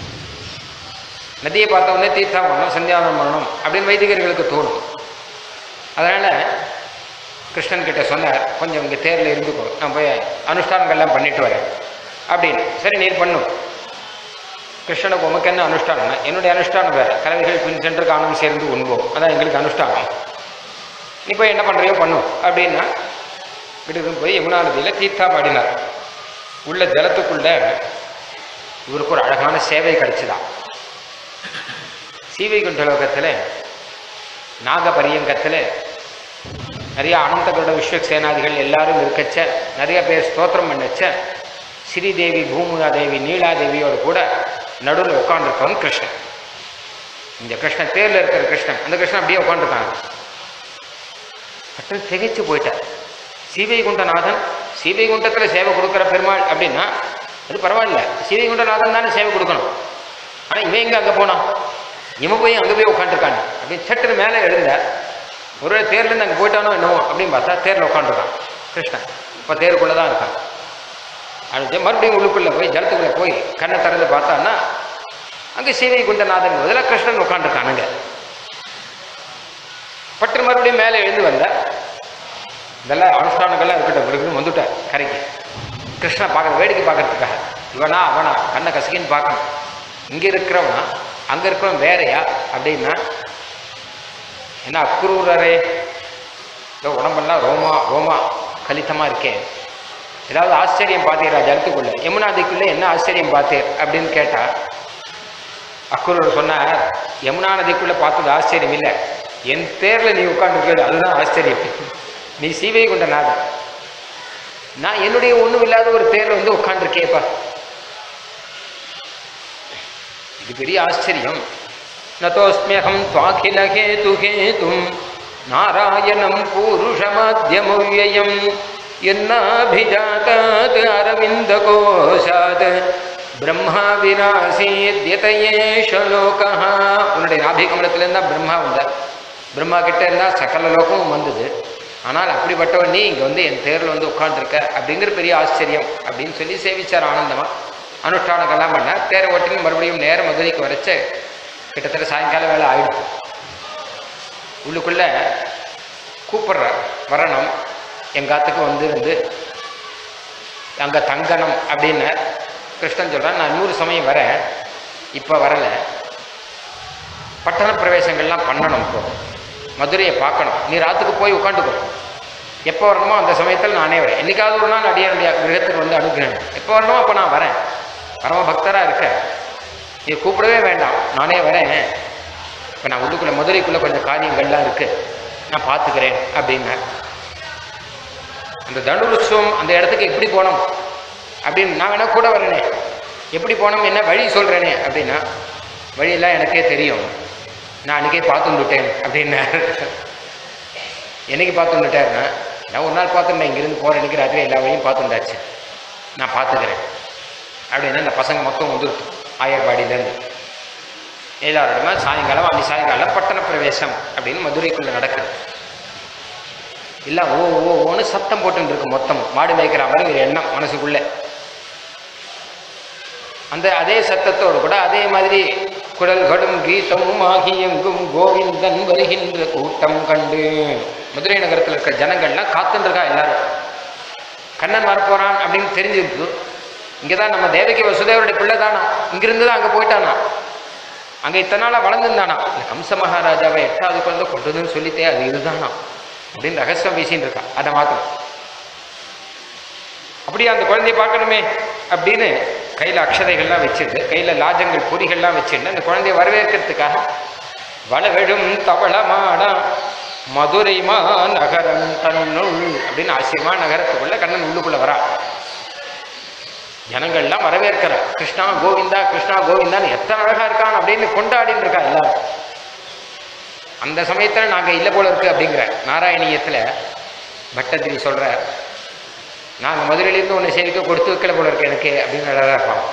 நதியை பார்த்த உடனே தீர்த்தம் பண்ணணும் சந்தியாவந்தம் பண்ணணும் அப்படின்னு வைதிகர்களுக்கு தோணும் அதனால் கிருஷ்ணன் கிட்ட சொன்னார் கொஞ்சம் இங்கே தேரில் இருந்துக்கோ நான் போய் அனுஷ்டானங்கள்லாம் பண்ணிட்டு வரேன் அப்படின்னு சரி நீர் பண்ணும் கிருஷ்ணனுக்கு உமக்கு என்ன அனுஷ்டானம்னா என்னுடைய அனுஷ்டானம் வேறு கலவைகள் பின் சென்று காணும் சேர்ந்து உண்போம் அதான் எங்களுக்கு அனுஷ்டானம் நீ போய் என்ன பண்ணுறியோ பண்ணும் அப்படின்னா விடுதுன்னு போய் யமுனா நதியில் தீர்த்தா பாடினார் உள்ள ஜலத்துக்குள்ள இவருக்கு ஒரு அழகான சேவை கிடைச்சுதான் சீவைகுண்ட லோகத்தில் நாகபரியங்கத்தில் நிறைய அனந்தகருட விஸ்வக்சேனாதிகள் எல்லாரும் இருக்கச்ச நிறைய பேர் ஸ்தோத்திரம் பண்ணச்ச ஸ்ரீதேவி பூமுகா தேவி நீலாதேவியோடு கூட நடுவில் உட்காந்துருக்கவன் கிருஷ்ணன் இந்த கிருஷ்ணன் தேரில் இருக்கிற கிருஷ்ணன் அந்த கிருஷ்ணன் அப்படியே உட்காந்துருக்காங்க பட்டன் திகைச்சு போயிட்டார் சீவைகுண்டநாதன் சீவைகுண்டத்தில் சேவை கொடுக்குற பெருமாள் அப்படின்னா அது பரவாயில்ல சீவைகுண்டநாதன் தானே சேவை கொடுக்கணும் ஆனால் இவன் எங்கே அங்கே போனான் இவன் போய் அங்கே போய் உட்காந்துருக்காங்க அப்படின்னு சட்டுன்னு மேலே எழுந்தார் ஒருவேளை தேர்லேருந்து அங்கே போயிட்டானோ என்னவோ அப்படின்னு பார்த்தா தேரில் உட்காந்துருக்கான் கிருஷ்ணன் இப்போ தேருக்குள்ளே தான் இருக்கான் அது மறுபடியும் உள்ளுக்குள்ளே போய் ஜலத்துக்குள்ளே போய் கண்ணை திறந்து பார்த்தான்னா அங்கே சீவை குண்டநாதன் பதிலாக கிருஷ்ணன் உட்காந்துருக்கானுங்க பட்டு மறுபடியும் மேலே எழுந்து வந்த இதெல்லாம் அனுஷ்டானங்கள்லாம் இருக்கட்டும் இப்படி வந்துட்டார் கரைக்கு கிருஷ்ணனை பார்க்க வேடிக்கை பார்க்கறதுக்காக இவனா அவனா கண்ணை கசக்கின்னு பார்க்கணும் இங்கே இருக்கிறவனா அங்கே இருக்கிறவன் வேறையா அப்படின்னா என்ன அக்ரூரரே ஏதோ உடம்பெல்லாம் ரோமா ரோமா கலித்தமாக இருக்கேன் ஏதாவது ஆச்சரியம் பார்த்தீரா ஜலத்துக்குள்ள யமுனா நதிக்குள்ளே என்ன ஆச்சரியம் பார்த்தீர் அப்படின்னு கேட்டா அக்ரூரர் சொன்னார் யமுனா நதிக்குள்ளே பார்த்தது ஆச்சரியம் இல்லை என் தேரில் நீ உட்காந்துருக்கிறது அதுதான் ஆச்சரியம் நீ சீவை கொண்ட நாதன் நான் என்னுடைய ஒன்றும் இல்லாத ஒரு தேரில் வந்து உட்காந்துருக்கேப்பா இது பெரிய ஆச்சரியம் நதோஸ்மியகம் துவாகில கேது கேதும் நாராயணம் பூருஷமாத்தியமவ்யயம் என்னாபிஜாத்தாத் அரவிந்த கோஷாத் பிரம்மா விராசீத்யதயேஷ லோகா உன்னுடைய நாபி கமலத்திலேருந்து தான் பிரம்மா வந்தார் பிரம்மா கிட்ட இருந்தால் சகல லோகமும் வந்தது ஆனால் அப்படிப்பட்டவன் நீ இங்கே வந்து என் தேரில் வந்து உட்காந்துருக்க அப்படிங்கிற பெரிய ஆச்சரியம் அப்படின்னு சொல்லி சேவிச்சார் ஆனந்தமா அனுஷ்டானங்கள்லாம் பண்ண தேரை ஓட்டின்னு மறுபடியும் நேர மதுரைக்கு வரைச்ச கிட்டத்தட்ட சாயங்கால வேலை ஆயிடுச்சு உள்ளுக்குள்ள கூப்பிடுறார் வரணும் எங்காத்துக்கு வந்திருந்து அங்கே தங்கணும் அப்படின்னு கிருஷ்ணன் சொல்கிறான் நான் நூறு சமயம் வரேன் இப்போ வரலை பட்டண பிரவேசங்கள்லாம் பண்ணணும் இப்போ மதுரையை பார்க்கணும் நீ ராத்துக்கு போய் உட்காந்துக்கோ எப்போ வரணுமோ அந்த சமயத்தில் நானே வரேன் என்னைக்காவது ஒரு நாள் அடியனுடைய கிரகத்துக்கு வந்து அனுப்புகிறேன் எப்போ வரணுமோ அப்போ நான் வரேன் பரம பக்தராக இருக்கேன் நீ கூப்பிடவே வேண்டாம் நானே வரேன் இப்போ நான் உள்ளுக்குள்ளே மதுரைக்குள்ளே கொஞ்சம் காரியங்கள்லாம் இருக்குது நான் பார்த்துக்கிறேன் அப்படின்னார் அந்த தனுர் உற்சவம் அந்த இடத்துக்கு எப்படி போனோம் அப்படின்னு நான் வேணா கூட வரேனே எப்படி போனோம் என்ன வழி சொல்கிறேனே அப்படின்னா வழியெல்லாம் எனக்கே தெரியும் நான் அன்றைக்கே பார்த்துட்டுட்டேன் அப்படின்னார் என்னைக்கு பார்த்துட்டாருன்னா நான் ஒரு நாள் பார்த்துட்டேன் இங்கேருந்து போகிற அன்றைக்கி ராத்திரி எல்லா வழியும் பார்த்துட்டாச்சு நான் பார்த்துக்கிறேன் அப்படின்னா இந்த பசங்க மொத்தம் வந்துருக்கும் ஆயர்பாடியிலேருந்து எல்லாரோடமா சாயங்காலம் அன்னைக்கு சாயங்காலம் பட்டண பிரவேசம் அப்படின்னு மதுரைக்குள்ளே நடக்குது இல்லை ஓ ஓ ஓன்னு சத்தம் போட்டுன்னு இருக்கு மொத்தம் மாடு மேய்க்கிற மாதிரி ஒரு எண்ணம் மனசுக்குள்ளே அந்த அதே சத்தத்தோடு கூட அதே மாதிரி குடல்களும் கீதமும் ஆகி எங்கும் கோவிந்தன் வருகின்ற கூட்டம் கண்டு மதுரை நகரத்தில் இருக்கிற ஜனங்கள்லாம் காத்துன்னு இருக்கா எல்லாரும் கண்ணன் வரப்போறான் அப்படின்னு தெரிஞ்சிருக்கு இங்கே தான் நம்ம தேவகி வசுதேவருடைய பிள்ளை தானா இங்கிருந்து தான் அங்கே போயிட்டானா அங்கே இத்தனை நாளாக வளர்ந்துருந்தானா இந்த கம்ச மகாராஜாவை எட்டாவது குழந்தை கொண்டதுன்னு சொல்லித்தே அது இதுதானா அப்படின்னு ரகசியம் பேசின்னு இருக்கா அதை மாத்திரம் அப்படியே அந்த குழந்தைய பார்க்கணுமே அப்படின்னு கையில் அக்ஷதைகள்லாம் வச்சிருந்து கையில் லாஜங்கள் பொறிகள்லாம் வச்சிருந்து அந்த குழந்தைய வரவேற்கிறதுக்காக வளவெழும் தவளமாடா மதுரை மா நகரம் தன்னுள் அப்படின்னு ஆசிரியமா நகரத்துக்குள்ள கண்ணன் உள்ளுக்குள்ள வரா ஜனங்கள்லாம் வரவேற்கிறா கிருஷ்ணா கோவிந்தா கிருஷ்ணா கோவிந்தான்னு எத்தனை அழகா இருக்கான் அப்படின்னு கொண்டாடின்னு இருக்கா எல்லாரும் அந்த சமயத்தில் நாங்கள் இல்லை போல இருக்கு அப்படிங்கிற நாராயணியத்தில் பட்டத்திரி சொல்கிறார் நாங்கள் மதுரையிலேருந்து ஒன்று சேவிக்க கொடுத்து வைக்கல போல இருக்கு எனக்கு அப்படின்னு அழகாக இருப்பாங்க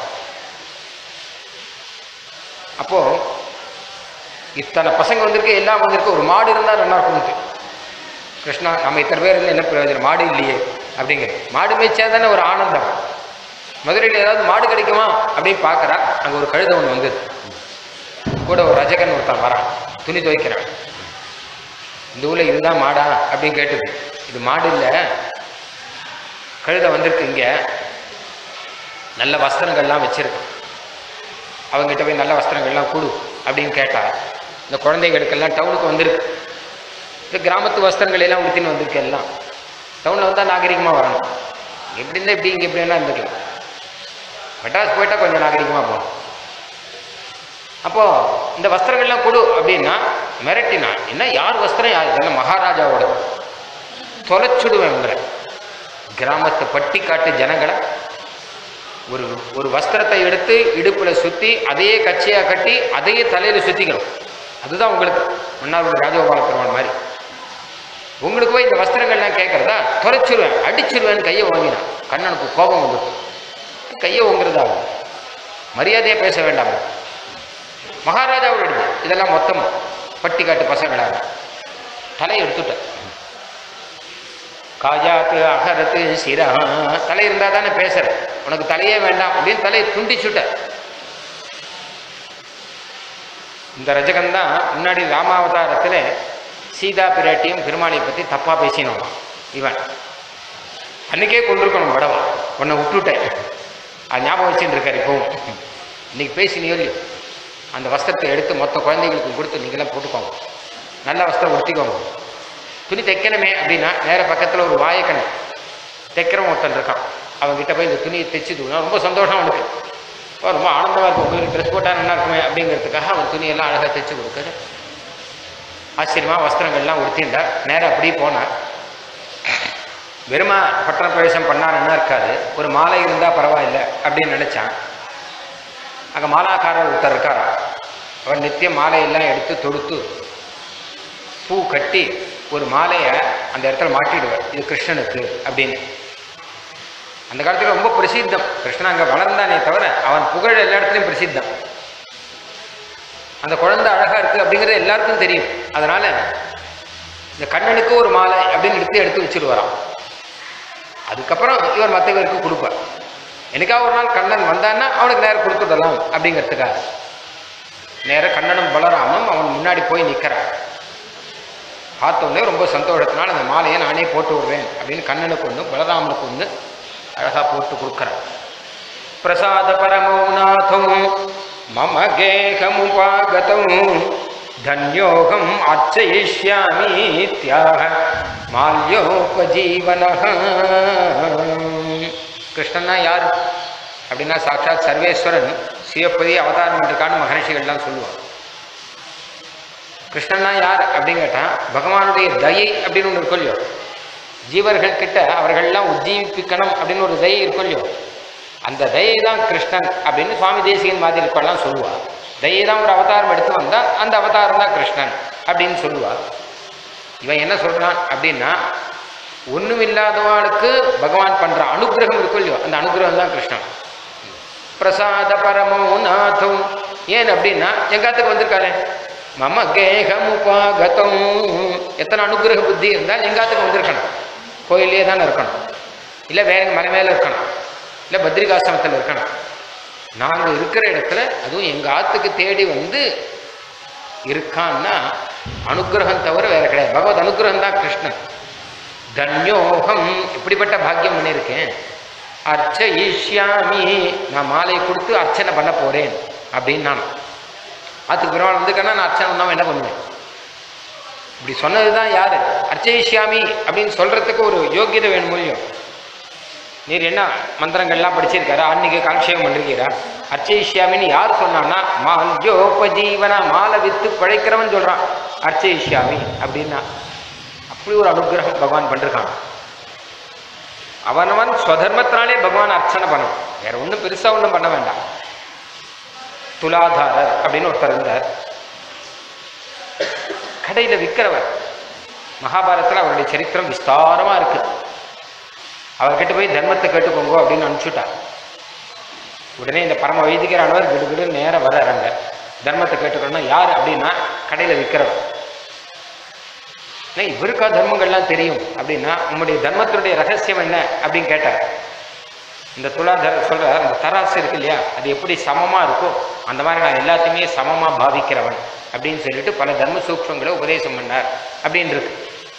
அப்போது இத்தனை பசங்க வந்திருக்கு எல்லாம் வந்திருக்கு ஒரு மாடு இருந்தால் நல்லா இருக்கும்ட்டு கிருஷ்ணா நம்ம இத்தனை பேர் இருந்து என்ன பிரயோஜனம் மாடு இல்லையே அப்படிங்கிற மாடு மேய்ச்சா தானே ஒரு ஆனந்தம் மதுரையில் ஏதாவது மாடு கிடைக்குமா அப்படின்னு பார்க்குறா அங்கே ஒரு கழுதை ஒன்று வந்தது கூட ஒரு ரஜகன் ஒருத்தன் வரான் துணி துவைக்கிறான் இந்த ஊரில் இதுதான் மாடா அப்படின்னு கேட்டது இது மாடு இல்லை கழுதை வந்திருக்கு இங்கே நல்ல வஸ்திரங்கள்லாம் வச்சிருக்கான் அவங்ககிட்ட போய் நல்ல வஸ்திரங்கள்லாம் கொடு அப்படின்னு கேட்டா இந்த குழந்தைகளுக்கெல்லாம் டவுனுக்கு வந்திருக்கு இந்த கிராமத்து வஸ்திரங்கள் எல்லாம் உடுத்தின்னு வந்திருக்கு எல்லாம் டவுனில் வந்தால் நாகரிகமாக வரணும் எப்படி இருந்தால் இப்படி இங்கே எப்படி வேணா இருந்துக்கலாம் மெட்ராஸ் போயிட்டா கொஞ்சம் நாகரிகமாக போகணும் அப்போ இந்த வஸ்திரங்கள்லாம் கொடு அப்படின்னா மிரட்டினா என்ன யார் வஸ்திரம் யார் இதெல்லாம் மகாராஜாவோட தொலைச்சுடுவேன் உங்களை கிராமத்து பட்டி காட்டு ஜனங்களை ஒரு ஒரு வஸ்திரத்தை எடுத்து இடுப்புல சுத்தி அதையே கச்சியா கட்டி அதையே தலையில சுத்திக்கணும் அதுதான் உங்களுக்கு மன்னார்குடி ராஜகோபால பெருமாள் மாதிரி உங்களுக்கு போய் இந்த வஸ்திரங்கள்லாம் கேட்கறதா தொலைச்சிருவேன் அடிச்சிருவேன்னு கையை வாங்கினான் கண்ணனுக்கு கோபம் வந்துடும் கையை வாங்குறதா மரியாதையா பேச வேண்டாம் மகாராஜாவோட எடுத்து இதெல்லாம் மொத்தம் பட்டி காட்டு பசங்களாக தலையை எடுத்துட்டேன் காஜாத்து அகரத்து சிரா தலை இருந்தால் தானே பேசுற உனக்கு தலையே வேண்டாம் அப்படின்னு தலையை துண்டிச்சுட்ட இந்த ரஜகன் தான் முன்னாடி ராமாவதாரத்தில் சீதா பிராட்டியும் பெருமாளையை பற்றி தப்பாக பேசினோம் இவன் அன்னைக்கே கொண்டிருக்கணும் படவா உன்னை விட்டுட்டேன் அது ஞாபகம் வச்சுட்டு இருக்காரு இப்போவும் இன்னைக்கு பேசினியோ இல்லையோ அந்த வஸ்திரத்தை எடுத்து மொத்த குழந்தைகளுக்கு கொடுத்து நீங்களாம் போட்டுக்கோங்க நல்ல வஸ்திரம் உடுத்திக்கோங்க துணி தைக்கணுமே அப்படின்னா நேர பக்கத்தில் ஒரு வாயக்கணை தைக்கிறவன் ஒருத்தன் இருக்கான் அவன்கிட்ட போய் இந்த துணியை தைச்சு தூணும் ரொம்ப சந்தோஷம் அவனுக்கு அப்ப ரொம்ப ஆனந்தமாக இருக்கும் உங்களுக்கு ட்ரெஸ் போட்டால் நல்லா இருக்குமே அப்படிங்கிறதுக்காக அவன் துணியெல்லாம் அழகாக தைச்சு கொடுக்குது ஆச்சரியமாக வஸ்திரங்கள்லாம் உடுத்தின்றார் நேரம் அப்படியே போனார் வெறுமா பட்டண பிரவேசம் பண்ணாருன்னா இருக்காது ஒரு மாலை இருந்தால் பரவாயில்லை அப்படின்னு நினச்சான் அங்கே மாலாக்காரர் ஒருத்தர் இருக்காரா அவர் நித்தியம் மாலையெல்லாம் எடுத்து தொடுத்து பூ கட்டி ஒரு மாலையை அந்த இடத்துல மாட்டிடுவார் இது கிருஷ்ணனுக்கு அப்படின்னு அந்த காலத்தில் ரொம்ப பிரசித்தம் கிருஷ்ணன் அங்கே வளர்ந்தானே தவிர அவன் புகழ் எல்லா இடத்துலையும் பிரசித்தம் அந்த குழந்தை அழகா இருக்கு அப்படிங்கிறது எல்லாருக்கும் தெரியும் அதனால இந்த கண்ணனுக்கு ஒரு மாலை அப்படின்னு எடுத்து எடுத்து வச்சிருவாராம் அதுக்கப்புறம் இவர் மற்றவருக்கு கொடுப்பார் என்னைக்காவது ஒரு நாள் கண்ணன் வந்தான்னா அவனுக்கு நேரம் கொடுத்துடலாம் அப்படிங்கிறதுக்காக நேராக கண்ணனும் பலராமனும் அவன் முன்னாடி போய் நிற்கிறான் பார்த்தோன்னே ரொம்ப சந்தோஷத்தினால அந்த மாலையை நானே போட்டு விடுறேன் அப்படின்னு கண்ணனுக்கு ஒன்று பலராமனுக்கு ஒன்று அழகாக போட்டு கொடுக்குறான் பிரசாத பரமௌநாதம் மம கேகமுபாகதம் தன்யோகம் அர்ச்சயிஷ்யாமீத்யாக மால்யோபஜீவன கிருஷ்ணன்னா யார் அப்படின்னா சாட்சாத் சர்வேஸ்வரன் சிவப்பதி அவதாரம் பண்ணிருக்கான்னு மகர்ஷிகள்லாம் சொல்லுவார் கிருஷ்ணன்னா யார் அப்படின்னு கேட்டால் பகவானுடைய தயை அப்படின்னு ஒன்று இருக்கும் இல்லையோ ஜீவர்கள் கிட்ட அவர்கள்லாம் உஜ்ஜீவிப்பிக்கணும் அப்படின்னு ஒரு தயை இருக்கும் இல்லையோ அந்த தயை தான் கிருஷ்ணன் அப்படின்னு சுவாமி தேசிகன் மாதிரி இருக்கலாம் சொல்லுவா தயை தான் ஒரு அவதாரம் எடுத்து வந்தால் அந்த அவதாரம் தான் கிருஷ்ணன் அப்படின்னு சொல்லுவா இவன் என்ன சொல்றான் அப்படின்னா ஒண்ணுமில்லாதவாளுக்கு பகவான் பண்ற அனுகிரகம் இருக்கும் இல்லையோ அந்த அனுகிரகம் தான் கிருஷ்ணன் பிரசாத பரமோ நாதம் ஏன் அப்படின்னா எங்காத்துக்கு வந்திருக்காரு மம கேகம் உபாகதம் எத்தனை அனுகிரக புத்தி இருந்தால் எங்காத்துக்கு வந்திருக்கணும் கோயிலே தானே இருக்கணும் இல்லை வேற மலை மேலே இருக்கணும் இல்லை பத்ரிகாசிரமத்தில் இருக்கணும் நாங்கள் இருக்கிற இடத்துல அதுவும் எங்கள் ஆத்துக்கு தேடி வந்து இருக்கான்னா அனுகிரகம் தவிர வேற கிடையாது பகவத் அனுகிரகம் தான் கிருஷ்ணன் தன்யோகம் இப்படிப்பட்ட பாக்கியம் பண்ணியிருக்கேன் அர்ச்ச ஈஷ்யாமி நான் மாலை கொடுத்து அர்ச்சனை பண்ண போறேன் அப்படின்னு நான் அதுக்கு பெருமாள் வந்துக்கன்னா நான் அர்ச்சனை பண்ணாம என்ன பண்ணுவேன் இப்படி சொன்னது தான் யாரு அர்ச்சயிஷ்யாமி அப்படின்னு சொல்றதுக்கு ஒரு யோக்கியதை வேணும் முடியும் நீர் என்ன மந்திரங்கள்லாம் படிச்சிருக்காரா அன்னைக்கு காலக்ஷேபம் பண்ணிருக்கீரா அர்ச்சயிஷ்யாமின்னு யார் சொன்னான்னா மால்யோபஜீவனா மாலை வித்து பழைக்கிறவன் சொல்றான் அர்ச்சயிஷ்யாமி அப்படின்னா அப்படி ஒரு அனுகிரகம் பகவான் பண்ணிருக்கான் அவனவன் ஸ்வதர்மத்தினாலே பகவான் அர்ச்சனை பண்ணணும் வேற ஒன்றும் பெருசா ஒன்றும் பண்ண வேண்டாம் துலாதாரர் அப்படின்னு ஒருத்தர் இருந்தார் கடையில விற்கிறவர் மகாபாரதத்தில் அவருடைய சரித்திரம் விஸ்தாரமா இருக்கு அவர்கிட்ட போய் தர்மத்தை கேட்டுக்கோங்க அப்படின்னு அனுப்பிச்சுட்டார் உடனே இந்த பரம வைதிகரானவர் கிடுகிடு நேரம் வர்றாங்க தர்மத்தை கேட்டுக்கணும்னா யார் அப்படின்னா கடையில் விற்கிறவர் அண்ணா, இவருக்கா தர்மங்கள்லாம் தெரியும் அப்படின்னா உங்களுடைய தர்மத்தினுடைய ரகசியம் என்ன அப்படின்னு கேட்டார் இந்த துலாதர சொல்ற அந்த தராசு இருக்கு இல்லையா அது எப்படி சமமா இருக்கோ அந்த மாதிரி நான் எல்லாத்தையுமே சமமா பாவிக்கிறவன் அப்படின்னு சொல்லிட்டு பல தர்ம சூக்ஷங்களை உபதேசம் பண்ணார் அப்படின்னு இருக்கு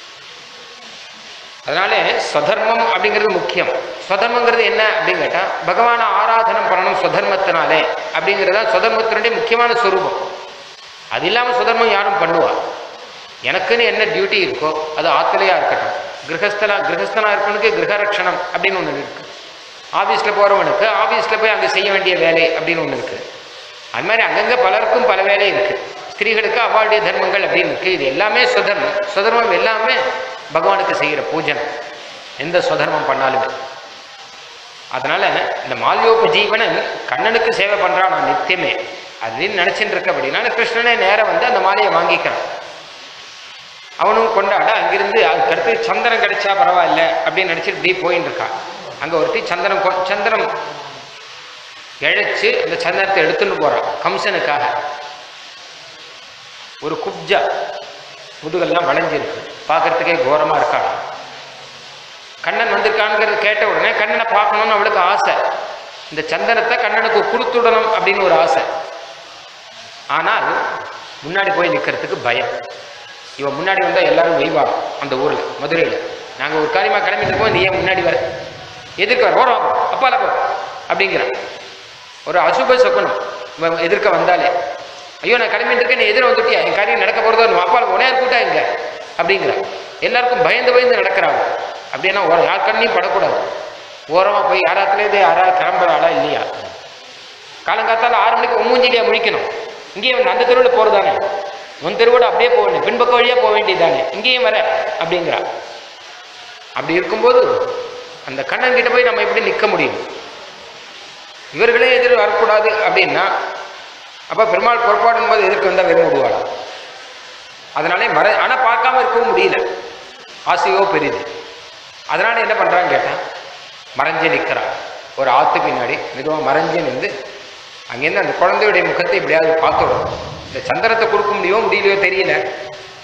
அதனால ஸ்வதர்மம் அப்படிங்கிறது முக்கியம் ஸ்வதர்மங்கிறது என்ன அப்படின்னு கேட்டா பகவானை ஆராதனம் பண்ணணும் ஸ்வதர்மத்தினாலே அப்படிங்கிறது தான் ஸ்வதர்மத்தினுடைய முக்கியமான ஸ்வரூபம் அது இல்லாமல் சுதர்மம் யாரும் பண்ணுவா எனக்குன்னு என்ன டியூட்டி இருக்கோ அது ஆத்திரையா இருக்கட்டும் கிரகஸ்தலா கிரகஸ்தனா இருக்கவனுக்கு கிரகரட்சணம் அப்படின்னு ஒன்று இருக்கு ஆஃபீஸில் போகிறவனுக்கு ஆஃபீஸில் போய் அங்கே செய்ய வேண்டிய வேலை அப்படின்னு ஒன்று இருக்கு அது மாதிரி அங்கங்கே பலருக்கும் பல வேலை இருக்கு ஸ்திரீகளுக்கு அவளுடைய தர்மங்கள் அப்படின்னு இருக்கு இது எல்லாமே சுதர்மம் சுதர்மம் எல்லாமே பகவானுக்கு செய்கிற பூஜனை எந்த சுதர்மம் பண்ணாலுமே அதனால இந்த மால்யோபஜீவனன் கண்ணனுக்கு சேவை பண்றான் நான் நித்தியமே அப்படின்னு நினைச்சிட்டு இருக்க அப்படின்னா கிருஷ்ணனே நேரம் வந்து அந்த மாலையை வாங்கிக்கிறான் அவனும் கொண்டாட அங்கிருந்து அதுக்கடுத்து சந்திரன் கிடைச்சா பரவாயில்ல அப்படின்னு நினைச்சிட்டு இப்படி போயின்னு இருக்கான் அங்க ஒருத்தி சந்திரன் கொ- சந்திரன் இழைச்சு அந்த சந்திரத்தை எடுத்துட்டு போறான் கம்சனுக்காக ஒரு குப்ஜா முதுகெல்லாம் வளைஞ்சிருக்கு பார்க்கறதுக்கே கோரமா இருக்காள் கண்ணன் வந்திருக்கான்ங்கிறது கேட்ட உடனே கண்ணனை பார்க்கணும்னு அவளுக்கு ஆசை இந்த சந்தனத்தை கண்ணனுக்கு கொடுத்துடணும் அப்படின்னு ஒரு ஆசை ஆனால் முன்னாடி போய் நிற்கிறதுக்கு பயம் இவன் முன்னாடி வந்தால் எல்லாரும் வெய்வாங்க அந்த ஊரில் மதுரையில் நாங்கள் ஒரு காரியமாக கிளம்பிட்டு இருக்கோம் நீ ஏன் முன்னாடி வர எதிர்க்க வர ஓரம் அப்பால போ அப்படிங்கிறான் ஒரு அசுப சொக்கணும் இவன் எதிர்க்க வந்தாலே ஐயோ நான் கிளம்பிட்டு இருக்கேன் நீ எதிர வந்துட்டியா என் காரியம் நடக்க போகிறதோ நம்ம அப்பால உனையார் கூட்டா இங்க அப்படிங்கிறான் எல்லாருக்கும் பயந்து பயந்து நடக்கிறாங்க அப்படின்னா ஓரம் யார் கண்ணையும் படக்கூடாது ஓரமாக போய் யாராத்துலேருந்து யாராவது கிளம்புறாளா இல்லையா காலங்காத்தால ஆறு மணிக்கு ஒம்மூஞ்சிலியா முழிக்கணும் இங்கேயே வந்து அந்த தெருவில் போகிறதானே உன் தெருவோட அப்படியே போக வேண்டிய பின்பக்க வழியாக போக வேண்டியதானே இங்கேயும் வர அப்படிங்கிறா அப்படி இருக்கும்போது அந்த கண்ணன் கிட்ட போய் நம்ம எப்படி நிற்க முடியும் இவர்களே எதிர் வரக்கூடாது அப்படின்னா அப்போ பெருமாள் புறப்பாடும் போது எதிர்க்கு வந்தால் வெறும் விடுவாளா அதனாலே மற ஆனால் பார்க்காம இருக்கவும் முடியல ஆசையோ பெரிது அதனால என்ன பண்ணுறான்னு கேட்டேன் மறைஞ்சு நிற்கிறா ஒரு ஆத்து பின்னாடி மெதுவாக மறைஞ்சு நின்று அங்கேருந்து அந்த குழந்தையுடைய முகத்தை எப்படியாவது பார்த்துடணும் இந்த சந்திரத்தை கொடுக்க முடியுமோ முடியலையோ தெரியல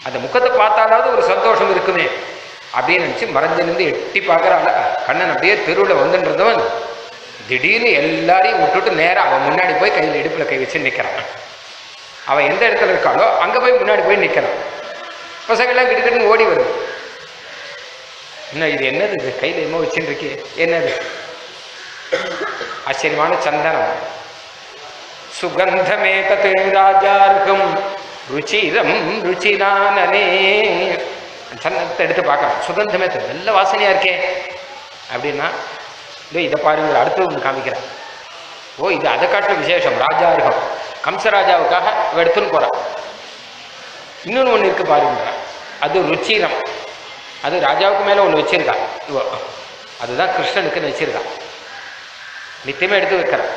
அந்த முகத்தை பார்த்தாலாவது ஒரு சந்தோஷம் இருக்குமே அப்படின்னு நினச்சி மறைஞ்சு நின்று எட்டி பார்க்குறாள் கண்ணன் அப்படியே தெருவில் வந்துன்றதவன் திடீர்னு எல்லாரையும் விட்டுட்டு நேராக அவன் முன்னாடி போய் கையில் இடுப்பில் கை வச்சு நிற்கிறான் அவன் எந்த இடத்துல இருக்காளோ அங்கே போய் முன்னாடி போய் நிற்கிறான் பசங்கள்லாம் கிட்டத்தட்ட ஓடி வருது என்ன இது என்னது இது கையில் என்னமோ வச்சுட்டு இருக்கே என்னது ஆச்சரியமான சந்தனம் சுகந்தமே தத்து ராஜார்கம் ருச்சிரம் ருச்சிரானனே சந்தனத்தை எடுத்து பார்க்கலாம் சுகந்தமே தத்து நல்ல வாசனையா இருக்கே அப்படின்னா இதோ இதை பாருங்க அடுத்து ஒன்று காமிக்கிறேன் ஓ இது அதை காட்டுற விசேஷம் ராஜார்கம் கம்சராஜாவுக்காக இவ எடுத்துன்னு போறான் இன்னொன்று ஒன்று இருக்கு பாருங்க அது ருச்சிரம் அது ராஜாவுக்கு மேலே ஒன்று வச்சிருக்கா இவ அதுதான் கிருஷ்ணனுக்குன்னு வச்சிருக்கா நித்தியமே எடுத்து வைக்கிறான்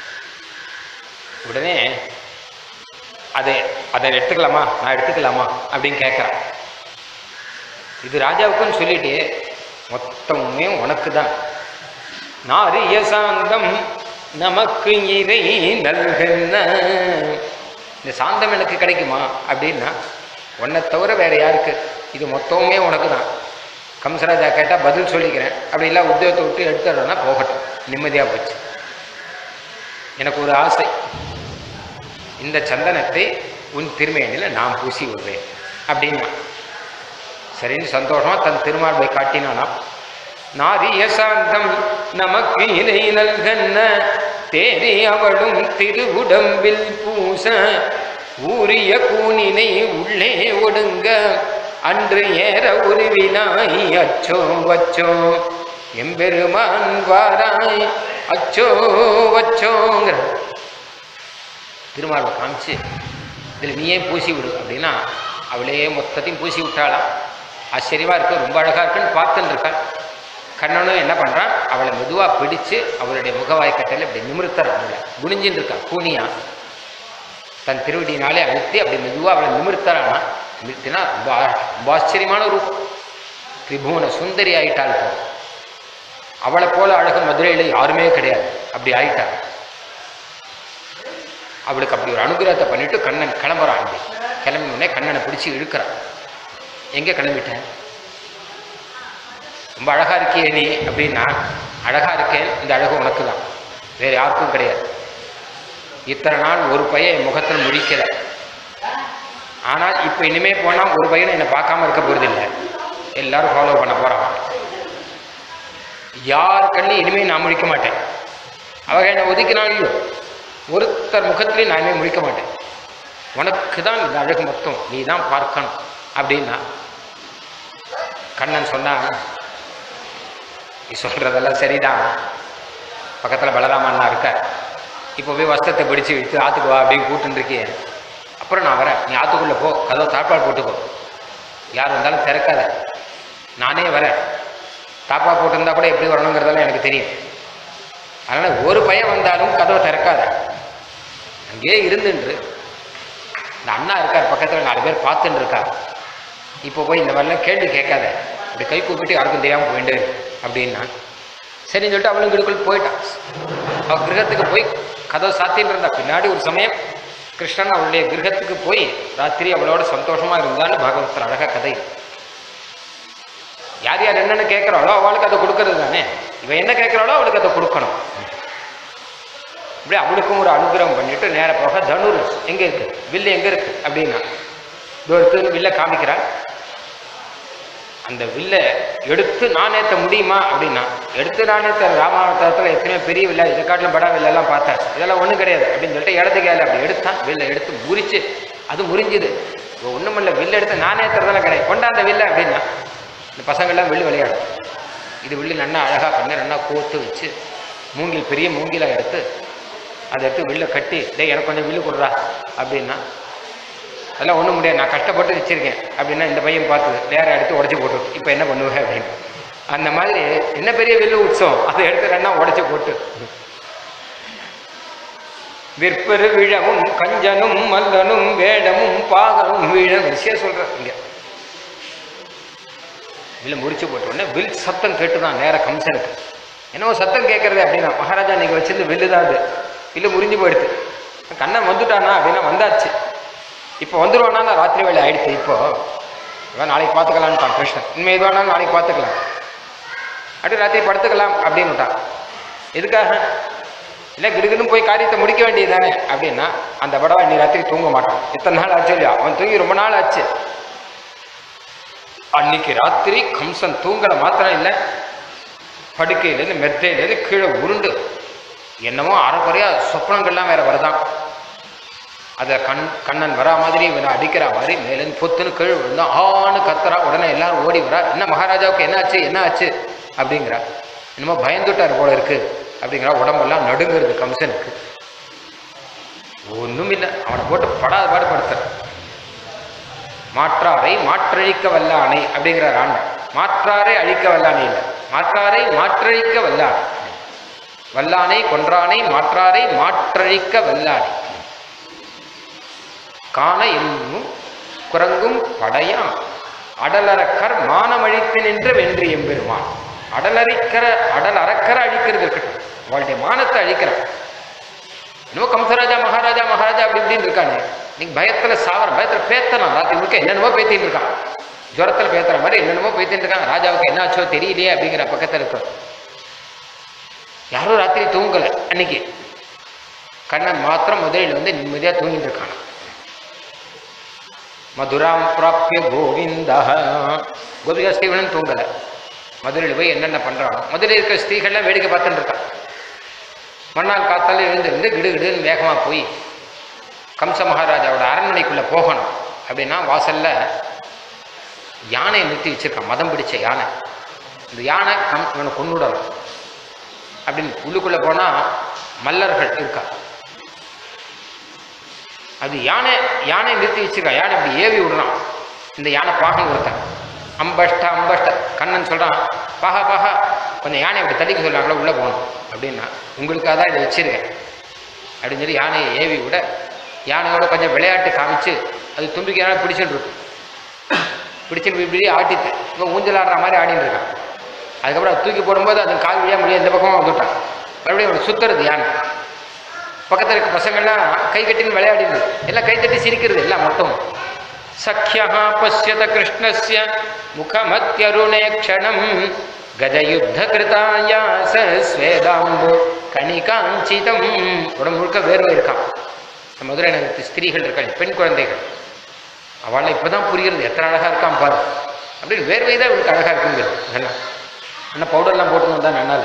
உடனே அதை அதை எடுத்துக்கலாமா நான் எடுத்துக்கலாமா அப்படின்னு கேட்குறான் இது ராஜாவுக்குன்னு சொல்லிட்டு மொத்தமுமே உனக்கு தான் நாரிய சாந்தம் நமக்கு இறை நல்குன இந்த சாந்தம் எனக்கு கிடைக்குமா அப்படின்னா உன்னை தவிர வேற யாருக்கு இது மொத்தமுமே உனக்கு தான் கம்சராஜா கேட்டால் பதில் சொல்லிக்கிறேன் அப்படி இல்லை உத்தியோகத்தை விட்டு எடுத்துடுறேன்னா போகட்டும் நிம்மதியாக போச்சு எனக்கு ஒரு ஆசை இந்த சந்தனத்தை உன் திருமேனியில் நான் பூசி விடுவேன் அப்படின்னா சரின்னு சந்தோஷமா தன் திருமார்பை காட்டினானாம் நாரிய சாந்தம் நமக்கு இணை நல்கன்ன தேரி அவளும் திருவுடம்பில் பூச ஊரிய கூனினை உள்ளே ஒடுங்க அன்று ஏற உருவினாய் அச்சோ வச்சோ எம்பெருமான் வாராய் அச்சோ வச்சோங்கிற திருமார்பை காமிச்சு இதில் நீயே பூசி விடு அப்படின்னா அவளே மொத்தத்தையும் பூசி விட்டாளாம் ஆச்சரியமா இருக்கு ரொம்ப அழகா இருக்குன்னு பார்த்துன்னு இருக்கா கண்ணனும் என்ன பண்றான் அவளை மெதுவா பிடிச்சு அவளுடைய முகவாய்க்கட்டையில் இப்படி நிமிர்த்தறான் அவளை குனிஞ்சின்னு இருக்கா கூனியா தன் திருவடியினாலே அழுத்தி அப்படி மெதுவா அவளை நிமிர்த்தறானா நிமிர்த்தினா ரொம்ப அழ- ரொம்ப ஆச்சரியமான ரூபம் திரிபுவன சுந்தரி ஆயிட்டாள் இப்போ அவளை போல அழகு மதுரையில யாருமே கிடையாது அப்படி ஆயிட்டாள் அவளுக்கு அப்படி ஒரு அனுகிரகத்தை பண்ணிட்டு கண்ணன் கிளம்புறான் அப்படி கிளம்பின உடனே கண்ணனை பிடிச்சி இழுக்கிறான் எங்கே கிளம்பிட்டேன் ரொம்ப அழகா இருக்கியே நீ அப்படின்னா அழகா இருக்கேன் இந்த அழகு உனக்கு தான் வேற யாருக்கும் கிடையாது இத்தனை நாள் ஒரு பையன் என் முகத்தில் முடிக்கல ஆனால் இப்போ இனிமே போனா ஒரு பையனை என்னை பார்க்காம இருக்க போறதில்லை எல்லாரும் ஃபாலோ பண்ண போறான் யார் கண்ணு இனிமே நான் முழிக்க மாட்டேன் அவங்க என்னை ஒதுக்கினாலும் இல்லையோ ஒருத்தர் முகத்திலையும் நான் இனிமே முழிக்க மாட்டேன் உனக்கு தான் இந்த அழகு மொத்தம் நீ தான் பார்க்கணும் அப்படின்னா கண்ணன் சொன்னான் நீ சொல்றதெல்லாம் சரிதான் பக்கத்தில் பலராம அண்ணா இருக்க இப்போ போய் வஸ்திரத்தை பிடிச்சு விட்டு ஆத்துக்கு வா அப்படின்னு கூட்டுன்னு இருக்கியே அப்புறம் நான் வரேன் நீ ஆத்துக்குள்ளே போ கதவை தாப்பால் போட்டுக்கோ யார் வந்தாலும் திறக்காத நானே வரேன் தாப்பா போட்டிருந்தா கூட எப்படி வரணுங்கிறதெல்லாம் எனக்கு தெரியும் அதனால் ஒரு பையன் வந்தாலும் கதவை திறக்காத அங்கேயே இருந்துன்று இந்த அண்ணா இருக்கார் பக்கத்தில் நாலு பேர் பார்த்துட்டு இருக்கார் இப்போ போய் இந்த மாதிரிலாம் கேள்வி கேட்காத இப்படி கை கூப்பிட்டு யாருக்கும் தெரியாமல் போயிட்டு இரு அப்படின்னா சரின்னு சொல்லிட்டு அவளும் வீடுக்குள் போயிட்டான் அவள் கிரகத்துக்கு போய் கதவை சாத்தின்னு இருந்தா பின்னாடி ஒரு சமயம் கிருஷ்ணன் அவளுடைய கிரகத்துக்கு போய் ராத்திரி அவளோட சந்தோஷமா இருந்தான்னு பாகவதத்தில் அழகா கதை யார் யார் என்னென்ன கேட்குறாளோ அவளுக்கு அதை கொடுக்கறது தானே இவன் என்ன கேட்குறாளோ அவளுக்கு அதை கொடுக்கணும் இப்படி அவளுக்கும் ஒரு அனுகிரகம் பண்ணிட்டு நேர போக தனுர் எங்க இருக்கு வில்லு எங்க இருக்கு அப்படின்னா இதோ எடுத்து வில்ல காமிக்கிறாள் அந்த வில்லை எடுத்து நாணயத்த முடியுமா அப்படின்னா எடுத்து நாணயத்த ராமாவதாரத்தில் எத்தனையோ பெரிய வில்லை இதை காட்டிலும் படா வில்லெல்லாம் பார்த்தேன் இதெல்லாம் ஒன்றும் கிடையாது அப்படின்னு சொல்லிட்டு இடத்துக்கு கேள்வி அப்படி எடுத்தான் வில்லை எடுத்து முறிச்சு அது முறிஞ்சுது ஒன்றுமில்ல வில்ல எடுத்து நாணயத்துறதெல்லாம் கிடையாது கொண்டாந்த வில்லை அப்படின்னா இந்த பசங்கள்லாம் வில்லு விளையாடும் இது வில்லு நல்லா அழகாக பண்ணி நல்லா கோத்து வச்சு மூங்கில் பெரிய மூங்கிலாக எடுத்து அதை எடுத்து வில்ல கட்டி டேய் எனக்கு கொஞ்சம் வில்லு கொடுறா அப்படின்னா அதெல்லாம் ஒன்றும் முடியாது நான் கஷ்டப்பட்டு வச்சிருக்கேன் அப்படின்னா இந்த பையன் பார்த்து நேரம் எடுத்து உடச்சி போட்டு இப்போ என்ன பண்ணுவேன் அப்படின்னு அந்த மாதிரி என்ன பெரிய வில்லு உற்சவம் அதை எடுத்து ரெண்டா உடச்சி போட்டு விற்பரு விழவும் கஞ்சனும் மல்லனும் வேடமும் பாகனும் வீழ விஷயம் சொல்கிறேன் இங்கே வில்ல முடிச்சு போட்ட உடனே வில் சத்தம் கேட்டுதான் நேர கம்சனுக்கு என்னவோ சத்தம் கேட்கறது அப்படின்னா மகாராஜா நீங்க வச்சிருந்து வில்லு தான் அது வில்லு முறிஞ்சு போயிடுது கண்ணன் வந்துட்டானா அப்படின்னா வந்தாச்சு இப்போ வந்துருவானா ராத்திரி வேலை ஆயிடுச்சு இப்போ இவன் நாளைக்கு பார்த்துக்கலான்ட்டான் கிருஷ்ணன் இனிமே எது வேணாலும் நாளைக்கு பார்த்துக்கலாம் அப்படி ராத்திரி படுத்துக்கலாம் அப்படின்னு விட்டான் எதுக்காக இல்லை கிடுகிடுன்னு போய் காரியத்தை முடிக்க வேண்டியது தானே அப்படின்னா அந்த படம் இன்னி ராத்திரி தூங்க மாட்டான் எத்தனை நாள் ஆச்சு இல்லையா அவன் தூங்கி ரொம்ப நாள் ஆச்சு அன்னைக்கு ராத்திரி கம்சன் தூங்கல மாத்திரம் இல்லை படுக்கையிலேருந்து மெத்தையிலேருந்து கீழே உருண்டு என்னமோ அரைக்குறையா சொப்பனங்கள்லாம் வேற வருதான் அதை கண் கண்ணன் வரா மாதிரி இவனை அடிக்கிற மாதிரி மேலேருந்து பொத்துன்னு கீழே விழுந்தான் ஆன்னு கத்துறா உடனே எல்லாரும் ஓடி வரா என்ன மகாராஜாவுக்கு என்ன ஆச்சு என்ன ஆச்சு அப்படிங்கிறா என்னமோ பயந்துட்டார் போல இருக்கு அப்படிங்கிறா உடம்பெல்லாம் நடுங்கிறது கம்சனுக்கு ஒன்றும் இல்லை அவனை போட்டு படாத பாடுபடுத்துற மாற்றாரை மாற்றழிக்க வல்லானை அப்படிங்கிறார் ஆண்டர் மாற்றாரை அழிக்க வல்லானை இல்லை மாற்றாரை மாற்றழிக்க வல்லானை வல்லானை கொன்றானை மாற்றாரை மாற்றழிக்க வல்லானை காண என்னும் குரங்கும் படையாம் அடலரக்கர் மானமழித்து நின்ற வென்று எம்பெருமான் அடலரிக்கிற அடல் அறக்கர அழிக்கிறது இருக்கட்டும் அவளுடைய மானத்தை அழிக்கிறான் இன்னும் கம்சராஜா மகாராஜா மகாராஜா அப்படி இப்படின்னு இருக்கானே நீங்க பயத்துல சாவர பயத்துல பேத்தலாம் ராத்திரி முழுக்க என்னென்னமோ பேத்தின்னு இருக்கான் ஜுரத்துல பேத்துற மாதிரி என்னென்னமோ பேத்தின்னு இருக்கான் ராஜாவுக்கு என்ன ஆச்சோ தெரியலையே அப்படிங்கிற பக்கத்துல இருக்கும் யாரும் ராத்திரி தூங்கல அன்னைக்கு கண்ணன் மாத்திரம் முதலில் வந்து நிம்மதியா தூங்கிட்டு இருக்கான் மதுராம் பிராப்பிய கோவிந்தா கோபிகா ஸ்ரீவனும் தூங்கல மதுரையில் போய் என்னென்ன பண்றானோ மதுரையில் இருக்கிற ஸ்திரீகள்லாம் வேடிக்கை பார்த்துட்டு இருக்கான் மறுநாள் காத்தால எழுந்திருந்து கிடுகிடுன்னு வேகமா போய் கம்ச மகாராஜாவோட அரண்மனைக்குள்ள போகணும் அப்படின்னா வாசல்ல யானையை நிறுத்தி வச்சிருக்கான் மதம் பிடிச்ச யானை இந்த யானை கம் இவனை கொண்டுடணும் அப்படின்னு உள்ளுக்குள்ள போனா மல்லர்கள் இருக்கா அது யானை யானை நிறுத்தி வச்சிருக்கா யானை இப்படி ஏவி விடுறான் இந்த யானை பாகன் ஒருத்தன் அம்பஷ்ட அம்பஷ்ட கண்ணன் சொல்றான் பாகா பாகா கொஞ்சம் யானை இப்படி தள்ளிக்க சொல்றாங்களோ உள்ள போகணும் அப்படின்னா உங்களுக்காக தான் இதை வச்சிருக்கேன் அப்படின்னு சொல்லி யானையை ஏவி விட யானையோட கொஞ்சம் விளையாட்டு காமிச்சு அது தும்பிக்கையால பிடிச்சிட்டு இருக்கும் பிடிச்சிட்டு இப்படி ஆட்டிட்டு இப்போ ஊஞ்சல் ஆடுற மாதிரி ஆடிட்டு இருக்கான் அதுக்கப்புறம் அது தூக்கி போடும்போது அது கால் வழியாக முடியும் இந்த பக்கமாக வந்துட்டான் மறுபடியும் அவனை சுத்துறது யானை பக்கத்தில் இருக்க பசங்கள்லாம் கை கட்டின்னு விளையாடிது எல்லாம் கை தட்டி சிரிக்கிறது எல்லாம் மொத்தம் சக்கியா பசியத கிருஷ்ணஸ்ய முகமத்யருணே க்ஷணம் கஜயுத்த கிருதாயாச ஸ்வேதாம்பு கணிகாஞ்சிதம் உடம்பு முழுக்க வேர்வை இருக்கான் இந்த மதுரை நகரத்து ஸ்திரீகள் இருக்காங்க பெண் குழந்தைகள் அவளை இப்பதான் புரிகிறது எத்தனை அழகா இருக்கான் பாரு அப்படின்னு வேர்வை தான் இவளுக்கு அழகா இருக்குங்கிறது நல்லா ஆனால் பவுடர்லாம் போட்டு வந்தா நன்னால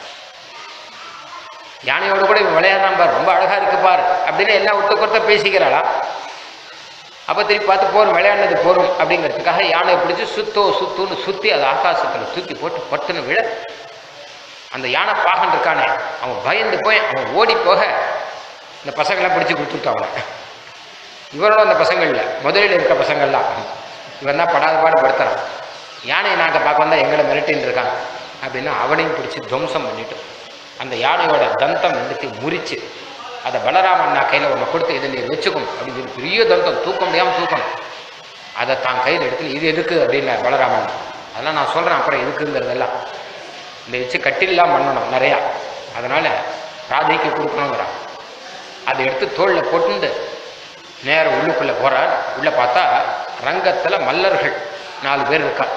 யானையோட கூட இவன் விளையாடுறான் பார் ரொம்ப அழகா இருக்கு பார் அப்படின்னு எல்லாம் ஒருத்தருக்கு ஒருத்தர் பேசிக்கிறாளா அப்போ திருப்பி பார்த்து போரும் விளையாடினது போரும் அப்படிங்கிறதுக்காக யானையை பிடிச்சி சுத்தோ சுத்துன்னு சுத்தி அதை ஆகாசத்தில் தூக்கி போட்டு பட்டுன்னு விழ அந்த யானை பாகன் இருக்கானே அவன் பயந்து போய் அவன் ஓடி போக இந்த பசங்களாம் பிடிச்சி கொடுத்துட்டான் அவனை இவரோட அந்த பசங்க இல்லை முதலில் இருக்க பசங்கள்லாம் இவன் தான் படாத பாடு படுத்துறான் யானையை நாங்கள் பார்க்க வந்தால் எங்களை மிரட்டின்னு இருக்காங்க அப்படின்னா அவனையும் பிடிச்சி துவம்சம் பண்ணிட்டு அந்த யானையோட தந்தம் எடுத்து முறிச்சு அதை பலராமன் நான் கையில் ஒன்று கொடுத்து இதை நீ வச்சுக்கணும் அப்படின்னு சொல்லி பெரிய தந்தம் தூக்க முடியாமல் தூக்கணும் அதை தான் கையில் எடுத்து இது எதுக்கு அப்படின்னா பலராமன் அதெல்லாம் நான் சொல்கிறேன் அப்புறம் எதுக்குங்கிறதெல்லாம் இந்த வச்சு கட்டில்லாம் பண்ணணும் நிறையா அதனால் ராதைக்கு கொடுக்கணுங்கிறான் அதை எடுத்து தோளில் போட்டுண்டு நேரம் உள்ளுக்குள்ளே போகிறார் உள்ளே பார்த்தா ரங்கத்தில் மல்லர்கள் நாலு பேர் இருக்கா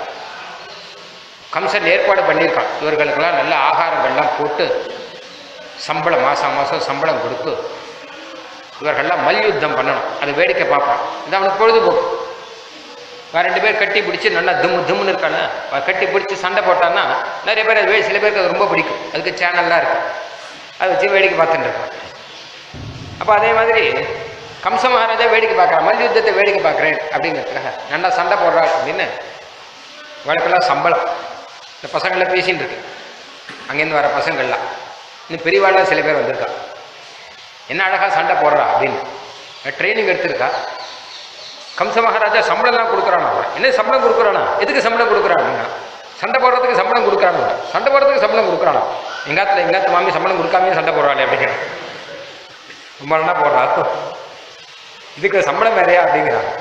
கம்சன் ஏற்பாடு பண்ணியிருக்கான் இவர்களுக்கெல்லாம் நல்ல ஆகாரங்கள்லாம் போட்டு சம்பளம் மாதம் மாதம் சம்பளம் கொடுத்து இவர்கள்லாம் மல்யுத்தம் பண்ணணும் அதை வேடிக்கை பார்ப்பான் இது அவனுக்கு பொழுதுபோக்கு வேற ரெண்டு பேர் கட்டி பிடிச்சி நல்லா தும்மு தும்முன்னு இருக்கானே அவன் கட்டி பிடிச்சி சண்டை போட்டான்னா நிறைய பேர் அது வே- சில பேருக்கு அது ரொம்ப பிடிக்கும் அதுக்கு சேனல்லாம் இருக்கு அதை வச்சு வேடிக்கை பார்த்துட்டு இருக்கான் அப்போ அதே மாதிரி கம்ச மகாராஜா வேடிக்கை பார்க்குறான் மல்யுத்தத்தை வேடிக்கை பார்க்குறேன் அப்படிங்கிறதுக்காக நல்லா சண்டை போடுறா அப்படின்னு வழக்கெல்லாம் சம்பளம் இந்த பசங்களாம் பேசின்னு இருக்கு அங்கேருந்து வர பசங்கள்லாம் இன்னும் பெரியவாள்லாம் சில பேர் வந்திருக்கா என்ன அழகாக சண்டை போடுறா அப்படின்னு ட்ரைனிங் எடுத்திருக்கா கம்ச மகாராஜா சம்பளம்லாம் கொடுக்குறானா அவன் என்ன சம்பளம் கொடுக்குறானா எதுக்கு சம்பளம் கொடுக்குறான் அப்படின்னா சண்டை போடுறதுக்கு சம்பளம் கொடுக்குறானு சண்டை போடுறதுக்கு சம்பளம் கொடுக்குறானா எங்காத்துல எங்காத்து மாமி சம்பளம் கொடுக்காமயே சண்டை போடுறாளே அப்படிங்கிறான் ரொம்ப நல்லா போடுறா இதுக்கு சம்பளம் வேறையா அப்படிங்கிறான்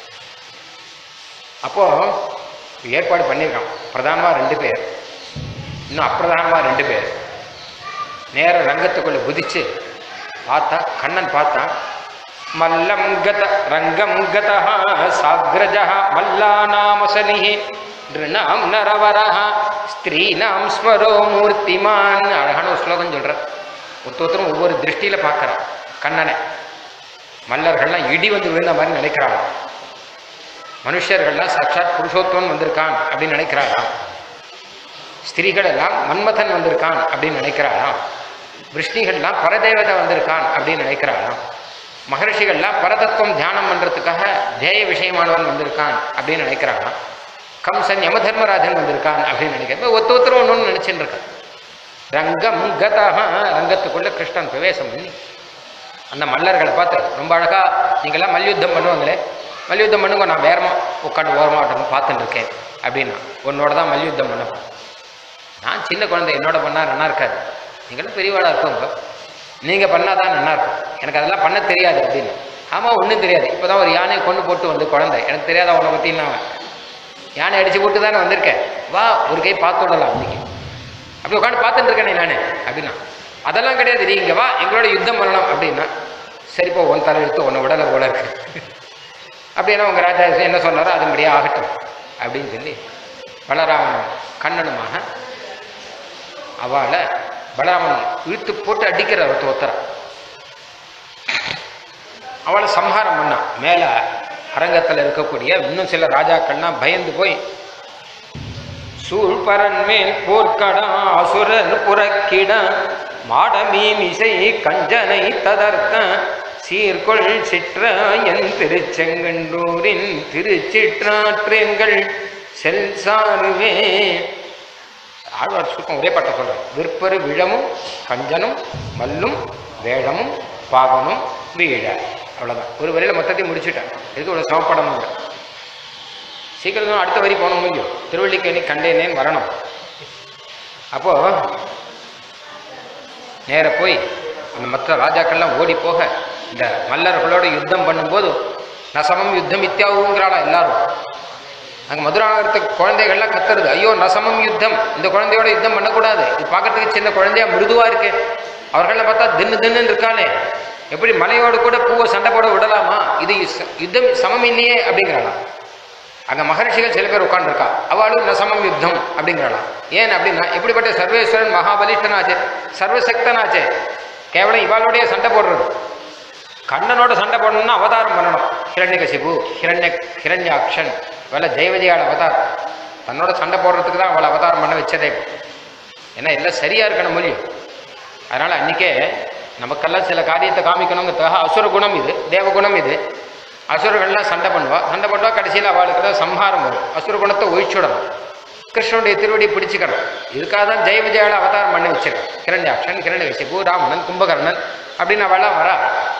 அப்போ ஏற்பாடு பண்ணியிருக்கான் பிரதானமாக ரெண்டு பேர் இன்னும் அப்பிரதானமாக ரெண்டு பேர் நேர ரங்கத்துக்குள்ள குதிச்சு பார்த்தா கண்ணன் பார்த்தான் மல்லம் கத ரங்கம் கதः சாக்ரஜः மல்லாநாமசனிः நிருணாம் நரவரः ஸ்திரீனாம் ஸ்மரோ மூர்த்திமான் அழகான ஒரு ஸ்லோகம் சொல்கிறார் ஒருத்தரும் ஒவ்வொரு திருஷ்டியில் பார்க்குறான் கண்ணனை மல்லர்கள்லாம் இடி வந்து விழுந்த மாதிரி நினைக்கிறாங்க மனுஷர்கள்லாம் சாட்சாத் புருஷோத்தமன் வந்திருக்கான் அப்படின்னு நினைக்கிறாராம் ஸ்திரீகள் எல்லாம் மன்மதன் வந்திருக்கான் அப்படின்னு நினைக்கிறாராம் விஷ்ணிகள்லாம் பரதேவதை வந்திருக்கான் அப்படின்னு நினைக்கிறாராம் மகர்ஷிகள்லாம் பரதத்துவம் தியானம் பண்ணுறதுக்காக தேய விஷயமானவன் வந்திருக்கான் அப்படின்னு நினைக்கிறாராம் கம்சன் யமதர்மராஜன் வந்திருக்கான் அப்படின்னு நினைக்கிறேன் ஒத்த ஒருத்தர் ஒன்று ஒன்று நினச்சின்னு இருக்கான் ரங்கம் கதா ரங்கத்துக்குள்ள கிருஷ்ணன் பிரவேசம் பண்ணி அந்த மல்லர்களை பார்த்து ரொம்ப அழகா நீங்களாம் மல்யுத்தம் பண்ணுவாங்களே மல்யுத்தம் பண்ணுங்க நான் வேறமா உட்காந்து ஓரமாட்டணும் பார்த்துட்டு இருக்கேன் அப்படின்னா உன்னோட தான் மல்யுத்தம் பண்ணப்போ நான் சின்ன குழந்தை என்னோட பண்ணால் நல்லா இருக்காது நீங்களும் பெரியவாளாக இருக்குங்க நீங்கள் பண்ணால் தான் நல்லா இருக்கும் எனக்கு அதெல்லாம் பண்ண தெரியாது அப்படின்னு ஆமாம் ஒன்றும் தெரியாது இப்போ தான் ஒரு யானையை கொண்டு போட்டு வந்து குழந்தை எனக்கு தெரியாத அவனை பற்றிலாம் யானை அடித்து போட்டு தானே வந்திருக்கேன் வா ஒரு கை பார்த்து விடலாம் இன்னைக்கு அப்படி உட்காந்து பார்த்துட்டு இருக்கேனே நான் அப்படின்னா அதெல்லாம் கிடையாது நீ இங்கே வா எங்களோட யுத்தம் பண்ணணும் அப்படின்னா சரிப்போ உன் தலை எடுத்து உன்னை விடலை போல இருக்கு அப்படின்னா உங்கள் ராஜா என்ன சொன்னாரோ அதுபடியே ஆகட்டும் அப்படின்னு சொல்லி பலராமனும் கண்ணனுமாக அவளை பலராமன் இழுத்து போட்டு அடிக்கிறார் ஒருத்த ஒருத்தர அவளை சம்ஹாரம் பண்ணா மேலே அரங்கத்தில் இருக்கக்கூடிய இன்னும் சில ராஜாக்கள்லாம் பயந்து போய் சூழ்பரன் மேல் போர்க்கடா அசுரர் புறக்கிட மாடமீமிசை கஞ்சனை ததர்த்த சீர்கொள் சிற்றாயன் திருச்செங்கண்டூரின் திருச்சிற்றாற்றங்கள் செல் சாருவே ஆழ்வார் சுருக்கம் ஒரே பட்ட சொல்றார் விற்பரு விழமும் கஞ்சனும் மல்லும் வேழமும் பாகமும் வீழ அவ்வளோதான் ஒரு வரையில் மொத்தத்தையும் முடிச்சுட்டேன் இதுக்கு ஒரு சமப்படம் இல்லை சீக்கிரம் அடுத்த வரி போன முடியும் திருவள்ளிக்கேணி கண்டேனேன்னு வரணும் அப்போ நேர போய் அந்த மற்ற ராஜாக்கள்லாம் ஓடி போக இந்த மல்லர்களோட யுத்தம் பண்ணும்போது நசமம் யுத்தம் இத்தியாவுங்கிறாளா எல்லாரும் அங்கே மதுராநகரத்துக்கு குழந்தைகள்லாம் கத்துறது ஐயோ நசமம் யுத்தம் இந்த குழந்தையோட யுத்தம் பண்ணக்கூடாது இது பார்க்கறதுக்கு சின்ன குழந்தையா மிருதுவா இருக்கு அவர்கள்லாம் பார்த்தா தின்னு தின்னு இருக்காளே எப்படி மலையோடு கூட பூவை சண்டை போட விடலாமா இது யுஸ்- யுத்தம் சமம் இல்லையே அப்படிங்கிறாளாம் அங்க மகர்ஷிகள் சில பேர் உட்காந்துருக்கா அவளும் நசமம் யுத்தம் அப்படிங்கிறாளாம் ஏன் அப்படின்னா எப்படிப்பட்ட சர்வேஸ்வரன் மகாபலிஷ்டனாச்சே சர்வசக்தனாச்சே கேவலம் இவாளோடைய சண்டை போடுறது கண்ணனோட சண்டை போடணும்னா அவதாரம் பண்ணணும் ஹிரண்யகசிபு ஹிரண்ய ஹிரண்யாக்ஷன் இவள ஜெயவிஜயாள் அவதாரம் தன்னோட சண்டை போடுறதுக்கு தான் அவளை அவதாரம் பண்ண வச்சதே ஏன்னா எல்லாம் சரியா இருக்கணும் முடியும் அதனால அன்னைக்கே நமக்கெல்லாம் சில காரியத்தை காமிக்கணுங்கிறதுக்காக அசுர குணம் இது தேவ குணம் இது அசுரர்கள்லாம் சண்டை பண்ணுவா சண்டை பண்ணுவா கடைசியில் அவளுக்கு தான் சம்ஹாரம் வரும் அசுர குணத்தை ஒழிச்சுடணும் கிருஷ்ணனுடைய திருவடியை பிடிச்சுக்கணும் இதுக்காக தான் ஜெய விஜயால அவதாரம் பண்ணி வச்சிருக்கேன் கிரண்யாக்ஷன் கிரண்யகசிபு ராமணன் கும்பகர்ணன் அப்படின்னு அவெல்லாம் வரா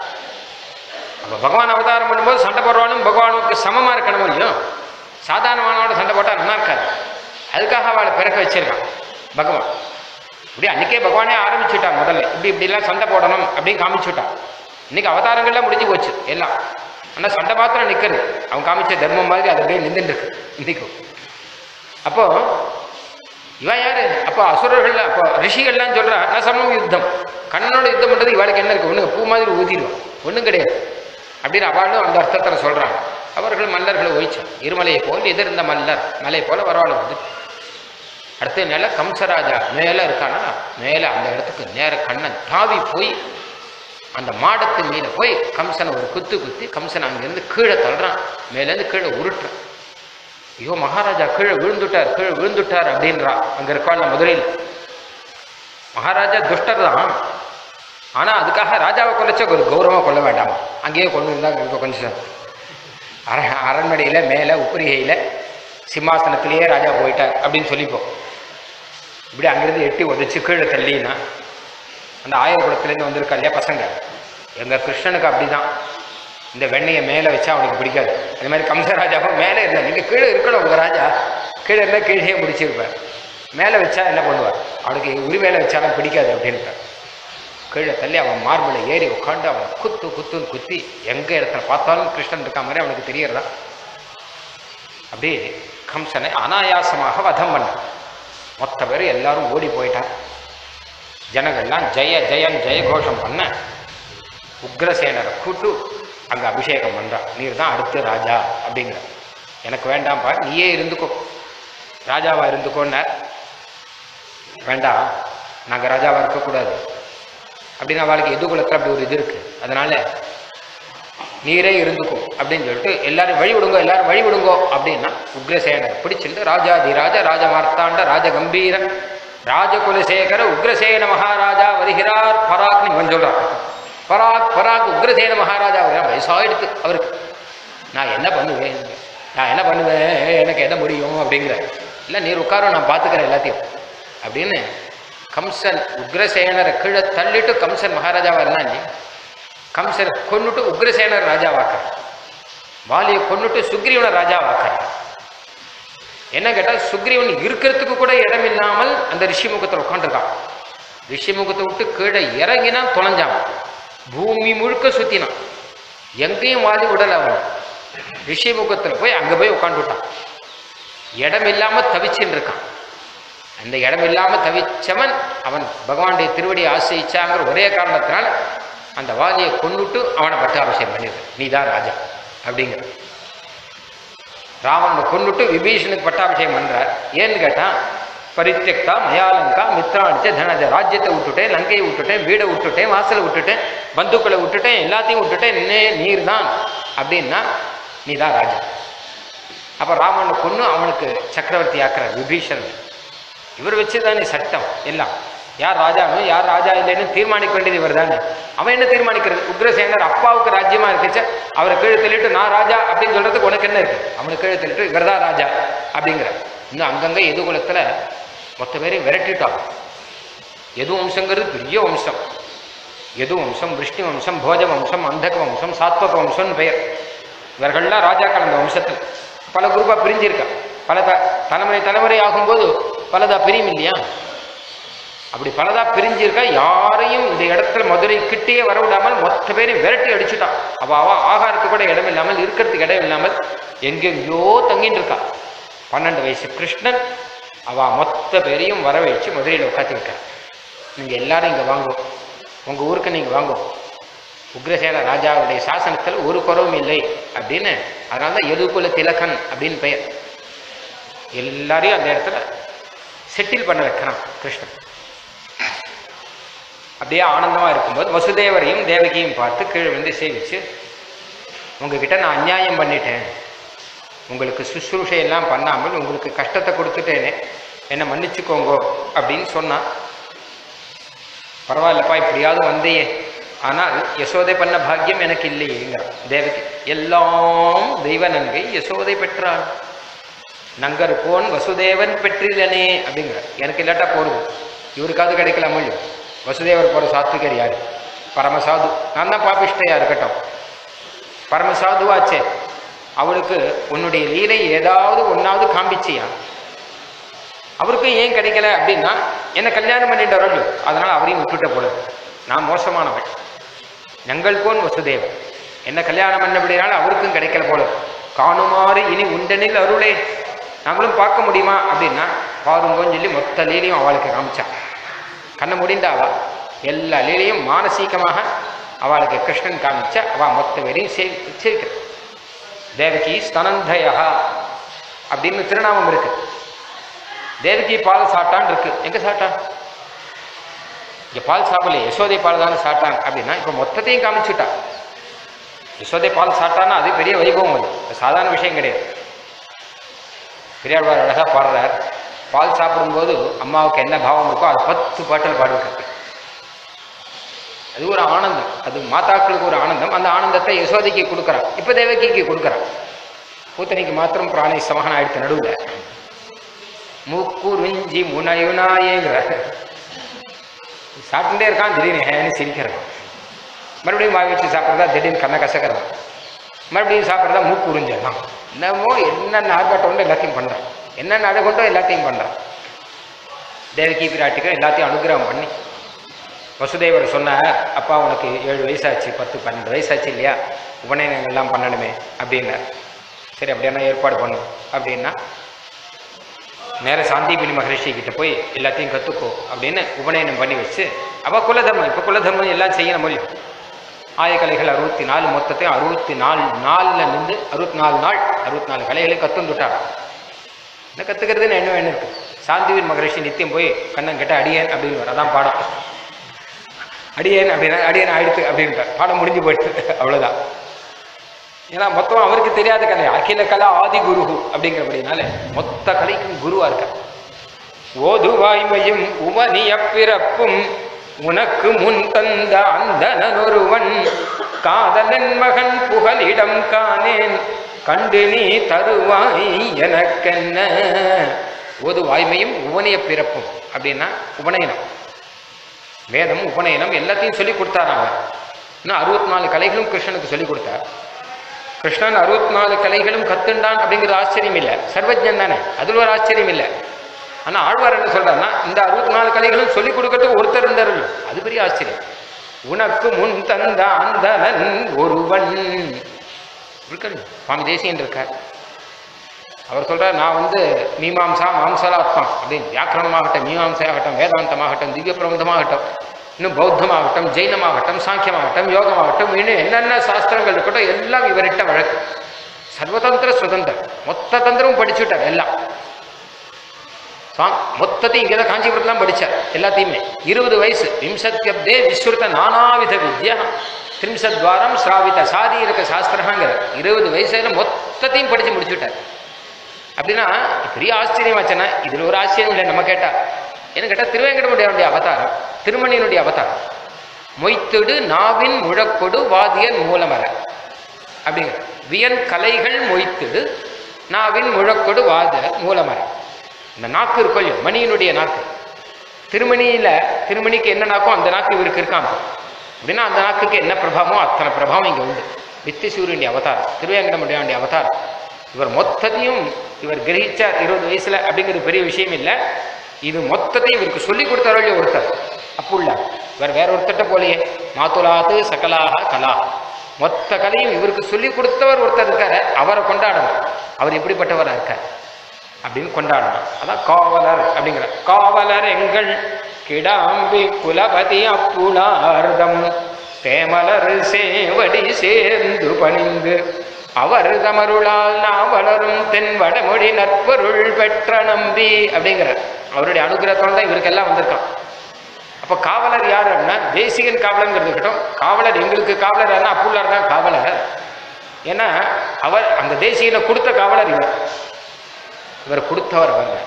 அப்போ பகவான் அவதாரம் பண்ணும்போது சண்டை போடுறவானும் பகவானுக்கு சமமாக இருக்கணும் இல்லையோ சாதாரணமானவோட சண்டை போட்டால் நல்லா இருக்காது அதுக்காக அவளை பிறக்க வச்சிருக்கான் பகவான் இப்படி அன்னைக்கே பகவானே ஆரம்பிச்சுட்டான் முதல்ல இப்படி இப்படிலாம் சண்டை போடணும் அப்படின்னு காமிச்சுட்டான் இன்னைக்கு அவதாரங்கள்லாம் முடிஞ்சு போச்சு எல்லாம் ஆனால் சண்டை மாத்திரம் நிற்கிறது அவன் காமிச்ச தர்மம் மாதிரி அது அப்படியே நின்றுட்டு இருக்கு இன்னைக்கும் அப்போ இவன் யாரு அப்போ அசுரர்கள் அப்போ ரிஷிகள்லாம் சொல்றா நசமம் யுத்தம் கண்ணனோட யுத்தம் பண்றது இவளுக்கு என்ன இருக்கு ஒண்ணு பூ மாதிரி ஊதிடுவான் ஒன்றும் கிடையாது அப்படின்னு அவளும் அந்த அர்த்தத்தில் சொல்றாங்க அவர்கள் மல்லர்களை ஒழிச்சான் இருமலையை போல் எதிர்ந்த மல்லர் மலை போல வரவாள் வந்து அடுத்த நில கம்சராஜா மேலே இருக்கானா மேலே அந்த இடத்துக்கு நேர கண்ணன் தாவி போய் அந்த மாடத்து மீத போய் கம்சனை ஒரு குத்து குத்தி கம்சனை அங்கேருந்து கீழே தள்ளுறான் மேலேருந்து கீழே உருட்டுறான் ஐயோ மகாராஜா கீழே விழுந்துட்டார் கீழே விழுந்துட்டார் அப்படின்றா அங்கே இருக்காள் மதுரையில் மகாராஜா துஷ்டர் தான் ஆனால் அதுக்காக ராஜாவை கொலைச்ச ஒரு கௌரவமாக கொள்ள வேண்டாமா அங்கேயே கொண்டு இருந்தாங்க இங்கே கொஞ்சம் அர அரண்மனையில் மேலே உப்பரிகையில் சிம்மாசனத்திலேயே ராஜா போயிட்டார் அப்படின்னு சொல்லிப்போம் இப்படி அங்கேருந்து எட்டி உதச்சி கீழே தள்ளினா அந்த ஆயிரக்குளத்துலேருந்து வந்திருக்கா இல்லையா பசங்க எங்கள் கிருஷ்ணனுக்கு அப்படிதான் இந்த வெண்ணெயை மேலே வச்சா அவனுக்கு பிடிக்காது அதே மாதிரி கம்சராஜாவும் மேலே இருந்தா நீங்கள் கீழே இருக்கணும் உங்கள் ராஜா கீழே இருந்தால் கீழே முடிச்சிருப்பார் மேலே வச்சா என்ன பண்ணுவார் அவனுக்கு உரி மேலே வச்சாலும் பிடிக்காது அப்படின்ட்டார் கீழே தள்ளி அவன் மார்பில் ஏறி உட்காந்து அவன் குத்து குத்துன்னு குத்தி எங்கே இடத்துல பார்த்தாலும் கிருஷ்ணன் இருக்கா மாதிரி அவனுக்கு தெரியறதா அப்படியே கம்சனை அனாயாசமாக வதம் பண்ணான் மொத்த பேர் எல்லாரும் ஓடி போயிட்டான் ஜனங்கள்லாம் ஜெய ஜெயன் ஜெயகோஷம் பண்ண உக்ரசேனரை கூட்டு அங்கே அபிஷேகம் பண்ணுறான் நீர் தான் அடுத்த ராஜா அப்படிங்கிற எனக்கு வேண்டாம்ப்பா நீயே இருந்துக்கோ ராஜாவா இருந்துக்கோன்னார் வேண்டாம் நாங்கள் ராஜாவாக இருக்கக்கூடாது அப்படின்னு அவளுக்கு எதுகுலத்தில் அப்படி ஒரு இது இருக்கு அதனால நீரே இருந்துக்கும் அப்படின்னு சொல்லிட்டு எல்லாரும் வழி விடுங்கோ எல்லாரும் வழி விடுங்கோ அப்படின்னா உக்ரசேனர் பிடிச்சிருந்து ராஜாதி ராஜ ராஜ மார்த்தாண்ட ராஜ கம்பீர ராஜகுலசேகர உக்ரசேன மகாராஜா வருகிறார் பராக்னு இவன் சொல்றான் பராக் பராக் உக்ரசேன மகாராஜா வருகிறார் வயசாயிடுத்து அவருக்கு நான் என்ன பண்ணுவேன் நான் என்ன பண்ணுவேன் எனக்கு என்ன முடியும் அப்படிங்கிற இல்லை நீர் உட்காரும் நான் பார்த்துக்கிறேன் எல்லாத்தையும் அப்படின்னு கம்சன் உக்ரசேனரை கீழே தள்ளிட்டு கம்சன் மகாராஜாவா இருந்தான் இல்லையா கம்சனை கொன்னுட்டு உக்ரசேனர் ராஜாவாக்குறான் வாலியை கொன்னுட்டு சுக்ரீவனை ராஜாவாக்குறான் என்ன கேட்டால் சுக்ரீவன் இருக்கிறதுக்கு கூட இடம் இல்லாமல் அந்த ரிஷிமுகத்தில் உட்காந்துருக்கான் ரிஷிமுகத்தை விட்டு கீழே இறங்கினா தொலைஞ்சான் பூமி முழுக்க சுத்தினான் எங்கேயும் வாதி விடல அவன் ரிஷிமுகத்தில் போய் அங்கே போய் உட்காந்துட்டான் இடம் இல்லாம தவிச்சுன்னு இருக்கான் அந்த இடம் இல்லாம தவிச்சவன் அவன் பகவானுடைய திருவடியை ஆசிரிச்சாங்கிற ஒரே காரணத்தினால அந்த வாலியை கொண்டுட்டு அவனை பட்டாபிஷேகம் பண்ணிடுறான் நீ தான் ராஜா அப்படிங்கிற ராவணனை கொண்டுட்டு விபீஷனுக்கு பட்டாபிஷேகம் பண்றார் ஏன்னு கேட்டான் பரித்தியக்தா மயாலங்கா மித்ராணிச்ச தனஜ ராஜ்யத்தை விட்டுட்டேன் லங்கையை விட்டுட்டேன் வீடை விட்டுட்டேன் வாசலை விட்டுட்டேன் பந்துக்களை விட்டுட்டேன் எல்லாத்தையும் விட்டுட்டேன் நின்னே நீர் தான் அப்படின்னா நீ தான் ராஜா அப்போ ராமனை கொன்று அவனுக்கு சக்கரவர்த்தி ஆக்குறார் விபீஷன் இவர் வச்சு தானே சட்டம் எல்லாம் யார் ராஜானோ யார் ராஜா இல்லைன்னு தீர்மானிக்க வேண்டியது இவர் தானே அவன் என்ன தீர்மானிக்கிறது உக்ரசேனர் அப்பாவுக்கு ராஜ்யமா இருக்குச்சு அவரை கீழே தள்ளிட்டு நான் ராஜா அப்படின்னு சொல்றதுக்கு உனக்கு என்ன இருக்கு அவனுக்கு கீழே தள்ளிட்டு இவர் தான் ராஜா அப்படிங்கிற இன்னும் அங்கங்க எதுகுலத்துல மொத்த பேரையும் விரட்டிட்டான் எது வம்சங்கிறது பெரிய வம்சம் எது வம்சம் விஷ்ணு வம்சம் போஜ வம்சம் அந்தக வம்சம் சாத்வக வம்சம்னு பெயர் இவர்கள்லாம் ராஜாக்கள் அந்த வம்சத்தில் பல குரூப்பாக பிரிஞ்சிருக்கா பல த தலைமுறை தலைமுறை ஆகும்போது பலதா பிரியும் இல்லையா அப்படி பலதா பிரிஞ்சிருக்கா யாரையும் இந்த இடத்துல மதுரை கிட்டேயே வர விடாமல் மொத்த பேரையும் விரட்டி அடிச்சுட்டான் அவ அவ ஆகாரத்துக்கு கூட இடம் இல்லாமல் இருக்கிறதுக்கு இடம் இல்லாமல் எங்கெங்கேயோ தங்கின்னு இருக்கா பன்னெண்டு வயசு கிருஷ்ணன் அவ மொத்த பேரையும் வர வச்சு மதுரையில் உட்காந்து வைக்கிறா நீங்க எல்லாரும் இங்க வாங்குவோம் உங்க ஊருக்கு நீங்க வாங்குவோம் உக்ரசேன ராஜாவுடைய சாசனத்தில் ஒரு குறவும் இல்லை அப்படின்னு அதனால தான் எதுகுல திலகன் அப்படின்னு பெயர் எல்லாரையும் அந்த இடத்துல செட்டில் பண்ண வைக்கிறான் கிருஷ்ணன் அப்படியே ஆனந்தமா இருக்கும்போது வசுதேவரையும் தேவகியும் பார்த்து கீழே வந்து சேவிச்சு உங்ககிட்ட நான் அநியாயம் பண்ணிட்டேன் உங்களுக்கு சுசுரூஷை எல்லாம் பண்ணாமல் உங்களுக்கு கஷ்டத்தை கொடுத்துட்டேனே என்னை மன்னிச்சுக்கோங்க அப்படின்னு சொன்னான் பரவாயில்லப்பா இப்படியாவது வந்தையே ஆனால் யசோதை பண்ண பாக்கியம் எனக்கு இல்லையேங்கிறான் தேவகி எல்லாம் தெய்வ நங்கை யசோதை பெற்றாள் நங்கர் போன் வசுதேவன் பெற்றிலனே அப்படிங்கிற எனக்கு இல்லாட்டா போறது இவருக்காவது கிடைக்கல மொழியும் வசுதேவர் போற சாத்விகர் யாரு பரமசாது நான் தான் பாபிஷ்டையா இருக்கட்டும் பரமசாதுவாச்சே அவளுக்கு உன்னுடைய லீலை ஏதாவது ஒன்னாவது காண்பிச்சியா அவருக்கும் ஏன் கிடைக்கல அப்படின்னா என்ன கல்யாணம் பண்ணிட்டு அதனால அவரையும் விட்டுட்ட போல நான் மோசமானவன் நங்கள்கோன் வசுதேவன் என்ன கல்யாணம் பண்ணபடினால அவருக்கும் கிடைக்கல போல காணுமாறு இனி உண்டனில் அருளே நாங்களும் பார்க்க முடியுமா அப்படின்னா பாருங்கன்னு சொல்லி மொத்த லீலையும் அவளுக்கு காமிச்சான் கண்ணை முடிந்தாவா எல்லா லீலையும் மானசீகமாக அவளுக்கு கிருஷ்ணன் காமிச்ச அவ மொத்த பேரையும் சே சேர்க்கிற தேவகி ஸ்தனந்தயா அப்படின்னு திருநாமம் இருக்கு தேவகி பால் சாட்டான் இருக்கு எங்க சாட்டான் இங்க பால் சாப்பிடல யசோதை பால் தானே சாட்டான் அப்படின்னா இப்ப மொத்தத்தையும் காமிச்சுட்டா யசோதை பால் சாட்டான்னா அது பெரிய வைபவம் அது அது சாதாரண விஷயம் கிடையாது பெரியாழ்வார் அழகா பாடுறார் பால் சாப்பிடும்போது அம்மாவுக்கு என்ன பாவம் இருக்கோ அது பத்து பாட்டில் பாடிருக்காரு அது ஒரு ஆனந்தம் அது மாதாக்களுக்கு ஒரு ஆனந்தம் அந்த ஆனந்தத்தை யசோதைக்கு கொடுக்குறான் இப்ப தேவகிக்கு கொடுக்குறான் பூத்தனைக்கு மாத்திரம் பிராணி சமகன் ஆயிடுத்து நடுவுல மூக்குறிஞ்சி முனையுனாயேங்கிற சாப்பிட்டுட்டே இருக்கான் திடீர்னு ஹேன்னு சிரிக்கிறான் மறுபடியும் வாய் வச்சு சாப்பிட்றதா திடீர்னு கண்ணை கசக்கிறான் மறுபடியும் சாப்பிட்றதா மூக்கு உறிஞ்சிடலாம் என்னமோ என்னென்ன ஆர்ப்பாட்டம் உண்டோ எல்லாத்தையும் பண்ணுறான் என்னென்ன அழகுண்டோ எல்லாத்தையும் பண்ணுறான் தேவகி பிராட்டிக்கும் எல்லாத்தையும் அனுகிரகம் பண்ணி வசுதேவர் சொன்னார் அப்பா உனக்கு ஏழு வயசாச்சு பத்து பன்னெண்டு வயசாச்சு இல்லையா உபநயனம் எல்லாம் பண்ணணுமே அப்படின்னார் சரி அப்படின்னா ஏற்பாடு பண்ணு அப்படின்னா நேர சாந்திபினி மகரிஷி கிட்ட போய் எல்லாத்தையும் கற்றுக்கோ அப்படின்னு உபநயனம் பண்ணி வச்சு அவ குலதர்மம் இப்போ குலதர்மம் எல்லாம் செய்யணும் முடியும் ஆயக்கலைகள் அறுபத்தி நாலு மொத்தத்தையும் அறுபத்தி நாலு நாலில் நின்று அறுபத்தி நாலு நாள் அறுபத்தி நாலு கலைகளை கற்றுந்துட்டாங்க என்ன கற்றுக்கிறதுன்னு என்ன வேணும் இருக்கு சாந்திவீர் மகரிஷி நித்தியம் போய் கண்ணன் கிட்ட அடியேன் அப்படின்னு அதான் பாடம் அடியேன் அப்படின்னா அடியேன் ஆயிடுத்து அப்படின்ட்டார் பாடம் முடிஞ்சு போயிடுது அவ்வளோதான் ஏன்னா மொத்தம் அவருக்கு தெரியாத கலை அகில கலா ஆதி குரு அப்படிங்கிறபடினால மொத்த கலைக்கும் குருவா இருக்க ஓதுவாய்மையும் உமனிய பிறப்பும் உனக்கு முன் தந்த அந்தனொருவன் காதலன் மகன் புகலிடம் காணேன் கண்டு நீ தருவாய் எனக்கென்ன ஓதுவாய்மையும் உவனிய பிறப்பும் அப்படின்னா உபநயனம் வேதம் உபநயனம் எல்லாத்தையும் சொல்லி கொடுத்தாராங்க இன்னும் அறுபத்தி நாலு கலைகளும் கிருஷ்ணனுக்கு சொல்லி கொடுத்தார் கிருஷ்ணன் அறுபத்தி நாலு கலைகளும் கத்துண்டான் அப்படிங்கிறது ஆச்சரியம் இல்லை சர்வஜன் தானே அதில் ஒரு ஆச்சரியம் இல்லை ஆனால் ஆழ்வார் என்ன சொல்றாருன்னா இந்த அறுபத்தி நாலு கலைகளும் சொல்லிக் கொடுக்கறதுக்கு ஒருத்தர் இருந்தார் அது பெரிய ஆச்சரியம் உனக்கு முன் தந்த அந்தனன் ஒருவன் இருக்காரு சுவாமி தேசியன் இருக்கார் அவர் சொல்றார் நான் வந்து மீமாம்சா மாம்சலாத்மா அப்படின்னு வியாக்கரணமாகட்டும் மீமாம்சையாகட்டும் வேதாந்தமாகட்டும் திவ்ய பிரபந்தமாகட்டும் இன்னும் பௌத்தமாகட்டும் ஜெயினமாகட்டும் சாங்கியமாகட்டும் யோகமாகட்டும் இன்னும் என்னென்ன சாஸ்திரங்கள் இருக்கட்டும் எல்லாம் இவர்கிட்ட வழக்கு சர்வதந்திர சுதந்திரம் மொத்த தந்திரமும் படிச்சுட்டார் எல்லாம் சுவாமி மொத்தத்தையும் இங்கே தான் காஞ்சிபுரத்துலாம் படித்தார் எல்லாத்தையுமே இருபது வயசு விம்சத்யப்தே விஸ்ருத நானாவித வித்யா திரிம்சத்வாரம் ஸ்ராவித சாரீரக சாஸ்திரங்கிற இருபது வயசுல மொத்தத்தையும் படித்து முடிச்சுட்டார் அப்படின்னா பெரிய ஆச்சரியமாச்சுன்னா இதில் ஒரு ஆச்சரியம் இல்லை நம்ம கேட்டா என்ன கேட்டால் திருவேங்கடமுடையனுடைய அவதாரம் திருமணியினுடைய அவதாரம் மொய்த்திடு நாவின் முழக்கொடு வாதியன் மூலமர அப்படிங்கிற வியன் கலைகள் மொய்த்திடு நாவின் முழக்கொடு வாத மூலமர இந்த நாக்கு இருக்கும் இல்லையோ மணியினுடைய நாக்கு திருமணியில திருமணிக்கு என்ன நாக்கோ அந்த நாக்கு இவருக்கு இருக்காம அப்படின்னா அந்த நாக்குக்கு என்ன பிரபாவமோ அத்தனை பிரபாவம் இங்கே உண்டு நித்திய சூரியனுடைய அவதாரம் திருவேங்கடமுடையானுடைய அவதாரம் இவர் மொத்தத்தையும் இவர் கிரகிச்சார் இருபது வயசுல அப்படிங்கிறது பெரிய விஷயம் இல்லை இது மொத்தத்தையும் இவருக்கு சொல்லி கொடுத்தாரோ இல்லையோ ஒருத்தர் அப்புள்ள இவர் வேற ஒருத்தட்ட போலையே மாத்துலாத்து சகலாக கலா மொத்த கலையும் இவருக்கு சொல்லி கொடுத்தவர் ஒருத்தர் இருக்காரு அவரை கொண்டாடணும் அவர் எப்படிப்பட்டவரா இருக்கார் அப்படின்னு கொண்டாடணும் அதான் காவலர் அப்படிங்கிற காவலர் எங்கள் கிடாம்பி குலபதி அப்புலார்தம் தேமலர் சேவடி சேர்ந்து பணிந்து அவர் தமருளால் நான் வளரும் தென் வடமொழி நற்பொருள் பெற்ற நம்பி அப்படிங்கிறார் அவருடைய அனுகிரகத்தோட தான் இவருக்கெல்லாம் வந்திருக்கான் அப்போ காவலர் யார் அப்படின்னா தேசிகன் காவலர்ங்கிறது இருக்கட்டும் காவலர் எங்களுக்கு காவலர் யாருன்னா அப்புள்ளார் தான் காவலர் ஏன்னா அவர் அந்த தேசியனை கொடுத்த காவலர் இவர் இவர் கொடுத்தவர் அவங்க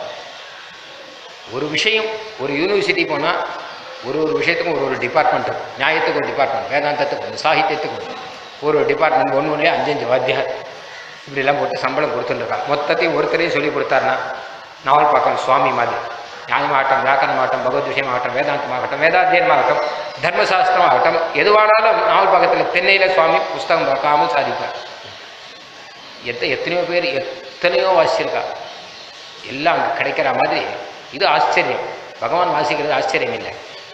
ஒரு விஷயம் ஒரு யூனிவர்சிட்டி போனால் ஒரு ஒரு விஷயத்துக்கும் ஒரு ஒரு டிபார்ட்மெண்ட் இருக்கும் நியாயத்துக்கு ஒரு டிபார்ட்மெண்ட் வேதாந்தத்துக்கு ஒன்று சாகித்யத்துக்கு ஒன்று ஒரு ஒரு டிபார்ட்மெண்ட் ஒன்று ஒன்றுலேயே அஞ்சு அஞ்சு வாத்தியார் இப்படிலாம் போட்டு சம்பளம் கொடுத்துட்டுருக்காங்க மொத்தத்தையும் ஒருத்தரையும் சொல்லி கொடுத்தாருன்னா நாவல் பார்க்கணும் சுவாமி மாதிரி நியாயமாகட்டும் வியாக்கரணமாகட்டும் பகவத் விஷயமாகட்டும் வேதாந்தமாகட்டும் வேதாத்தியனமாகட்டும் தர்மசாஸ்திரமாகட்டும் எதுவானாலும் நாவல் பக்கத்தில் தென்னையில் சுவாமி புஸ்தகம் பார்க்காமல் சாதிப்பார் எத்த எத்தனையோ பேர் எத்தனையோ வாசிச்சிருக்கா எல்லாம் அங்கே கிடைக்கிற மாதிரி இது ஆச்சரியம் பகவான் வாசிக்கிறது ஆச்சரியம் இல்லை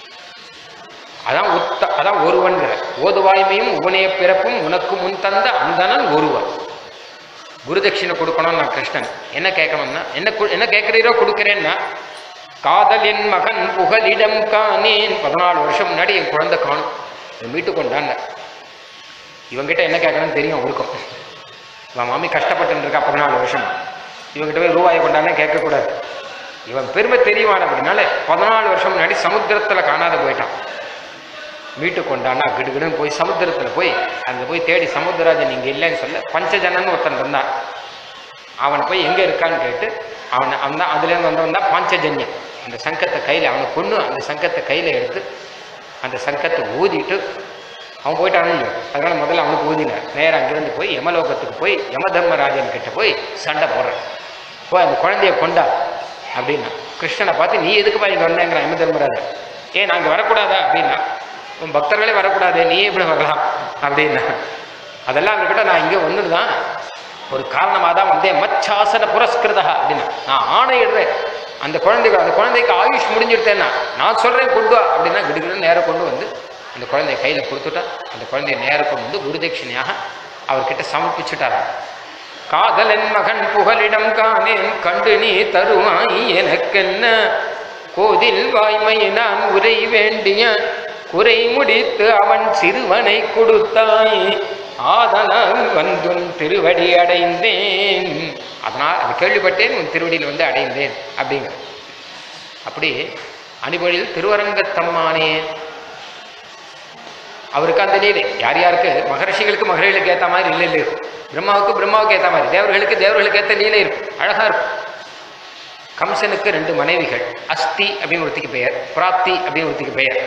அதான் உத்த அதான் ஒருவன்கிற ஓதுவாய்மையும் உவனைய பிறப்பும் உனக்கு முன் தந்த அந்தனன் ஒருவன் குருதட்சிணை கொடுக்கணும் நான் கிருஷ்ணன் என்ன கேட்கணும்னா என்ன கு- என்ன கேட்குறீரோ கொடுக்குறேன்னா காதல் என் மகன் புகலிடம் காணேன் பதினாலு வருஷம் முன்னாடி என் குழந்தை காணும் இவன் மீட்டு கொண்டான் இவங்கிட்ட என்ன கேட்கணும்னு தெரியும் அவருக்கும் இவன் மாமி கஷ்டப்பட்டு இருக்கா பதினாலு வருஷம் இவங்கிட்ட போய் ரூபாயை கொண்டானே கேட்கக்கூடாது இவன் பெருமை தெரியுவான் அப்படின்னால பதினாலு வருஷம் முன்னாடி சமுத்திரத்தில் காணாத போயிட்டான் மீட்டு கொண்டானா கிடுகிடுன்னு போய் சமுத்திரத்தில் போய் அங்கே போய் தேடி சமுத்திரராஜன் இங்கே இல்லைன்னு சொல்ல பஞ்சஜனன்னு ஒருத்தன் இருந்தான் அவனை போய் எங்கே இருக்கான்னு கேட்டு அவனை அவன் தான் அதுலேருந்து வந்தவன் தான் பாஞ்சஜன்யன் அந்த சங்கத்தை கையில் அவனை கொண்டு அந்த சங்கத்தை கையில் எடுத்து அந்த சங்கத்தை ஊதிட்டு அவன் போயிட்டானு இல்லையோ அதனால முதல்ல அவனுக்கு ஊதினார் நேரா அங்கிருந்து போய் யமலோகத்துக்கு போய் யமதர்மராஜன் கிட்ட போய் சண்டை போடுறான் போய் அந்த குழந்தைய கொண்டா அப்படின்னா கிருஷ்ணனை பார்த்து நீ எதுக்குப்பா இங்கே வந்தேங்கிறான் யமதர்மராஜன் ஏன் நாங்கள் வரக்கூடாதா அப்படின்னா உன் பக்தர்களே வரக்கூடாது நீ எப்படி வரலாம் அப்படின்னா அதெல்லாம் இருக்கட்டும் நான் இங்கே ஒன்று தான் ஒரு காரணமாக தான் வந்தேன் மச்சாசன புரஸ்கிருதா அப்படின்னா நான் ஆணையிடுறேன் அந்த குழந்தைக்கு அந்த குழந்தைக்கு ஆயுஷ் முடிஞ்சிருத்தேன்னா நான் சொல்கிறேன் கொண்டு வா அப்படின்னா கிடுகிடு நேரம் கொண்டு வந்து அந்த குழந்தைய கையில் கொடுத்துட்டா அந்த குழந்தைய நேரம் கொண்டு வந்து குருதட்சிணையாக அவர்கிட்ட சமர்ப்பிச்சுட்டாராம் காதலன் மகன் புகலிடம் காணேன் கண்டு நீ தருவாய் எனக்கென்ன கோதில் வாய்மை நான் உரை வேண்டிய குறை முடித்து அவன் சிறுவனை கொடுத்தாய் ஆதலால் வந்துன் திருவடி அடைந்தேன் அதனால் அது கேள்விப்பட்டேன் உன் திருவடியில் வந்து அடைந்தேன் அப்படிங்கிற அப்படி அனுபவியில் திருவரங்கத்தம்மானே அவருக்கு அந்த லீலை யார் யாருக்கு மகர்ஷிகளுக்கு மகரிகளுக்கு ஏற்ற மாதிரி இல்லை இல்லை இருக்கும் பிரம்மாவுக்கு பிரம்மாவுக்கு ஏற்ற மாதிரி தேவர்களுக்கு தேவர்களுக்கு ஏற்ற லீலை இருக்கும் அழகா இருக்கும் கம்சனுக்கு ரெண்டு மனைவிகள் அஸ்தி அப்படின்னு ஒருத்திக்கு பெயர் பிராப்தி அப்படின்னு ஒருத்திக்கு பெயர்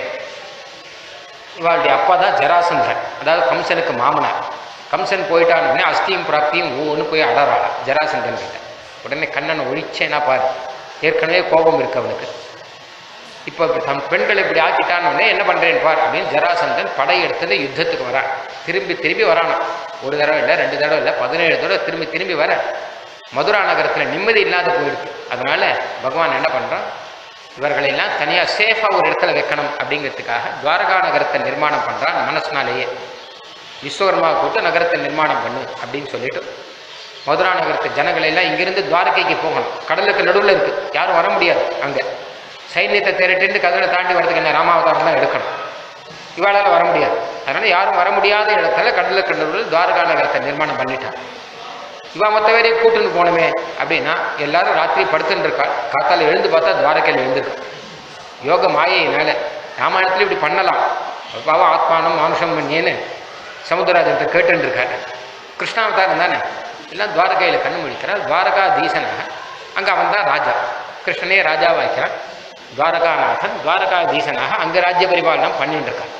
இவாளுடைய அப்பா தான் ஜராசந்தன் அதாவது கம்சனுக்கு மாமனார் கம்சன் போயிட்டான்னு உடனே அஸ்தியும் பிராப்தியும் ஒவ்வொன்று போய் அடறாள் ஜராசந்தன் கிட்ட உடனே கண்ணனை ஒழிச்சேனா பாரு ஏற்கனவே கோபம் இருக்கு அவனுக்கு இப்போ இப்படி தன் பெண்களை இப்படி ஆக்கிட்டான்னு உடனே என்ன பண்ணுறேன் பார் அப்படின்னு ஜராசந்தன் படையெடுத்தது யுத்தத்துக்கு வரான் திரும்பி திரும்பி வரானாம் ஒரு தடவை இல்லை ரெண்டு தடவை இல்லை பதினேழு தடவை திரும்பி திரும்பி வர மதுரா நகரத்தில் நிம்மதி இல்லாத போயிடுது அதனால பகவான் என்ன பண்ணுறான் இவர்களெல்லாம் தனியாக சேஃபாக ஒரு இடத்துல வைக்கணும் அப்படிங்கிறதுக்காக துவாரகா நகரத்தை நிர்மாணம் பண்ணுறான் மனசுனாலேயே விஸ்வகர்மா கூட்டு நகரத்தை நிர்மாணம் பண்ணு அப்படின்னு சொல்லிட்டு மதுரா நகரத்து ஜனங்களை எல்லாம் இங்கிருந்து துவாரகைக்கு போகணும் கடலுக்கு நடுவில் இருக்கு யாரும் வர முடியாது அங்கே சைன்யத்தை திரட்டிட்டு கடலை தாண்டி வரதுக்கு என்ன ராமாவதாரம் தான் எடுக்கணும் இவாளால் வர முடியாது அதனால யாரும் வர முடியாத இடத்துல கடலுக்கு நடுவில் துவாரகா நகரத்தை நிர்மாணம் பண்ணிட்டான் இவன் மற்ற பேரையும் கூட்டுன்னு போனோமே அப்படின்னா எல்லாரும் ராத்திரி படுத்துட்டு இருக்கா காத்தால எழுந்து பார்த்தா துவாரகையில் எழுந்திருக்கா யோக மாயையினால ராமாயணத்துல இப்படி பண்ணலாம் பாவம் ஆத்மானம் மானுஷம் பண்ணியேன்னு சமுத்திரராஜன்ட்ட கேட்டுன்னு இருக்காரு கிருஷ்ணாவதாரம் தானே எல்லாம் துவாரகையில் கண்ணு முடிக்கிறார் துவாரகா தீசனாக அங்கே அவன் தான் ராஜா கிருஷ்ணனே ராஜாவாக்கிறான் துவாரகாநாதன் துவாரகா தீசனாக அங்கே ராஜ்ய பரிபாலனம் பண்ணிட்டு இருக்கான்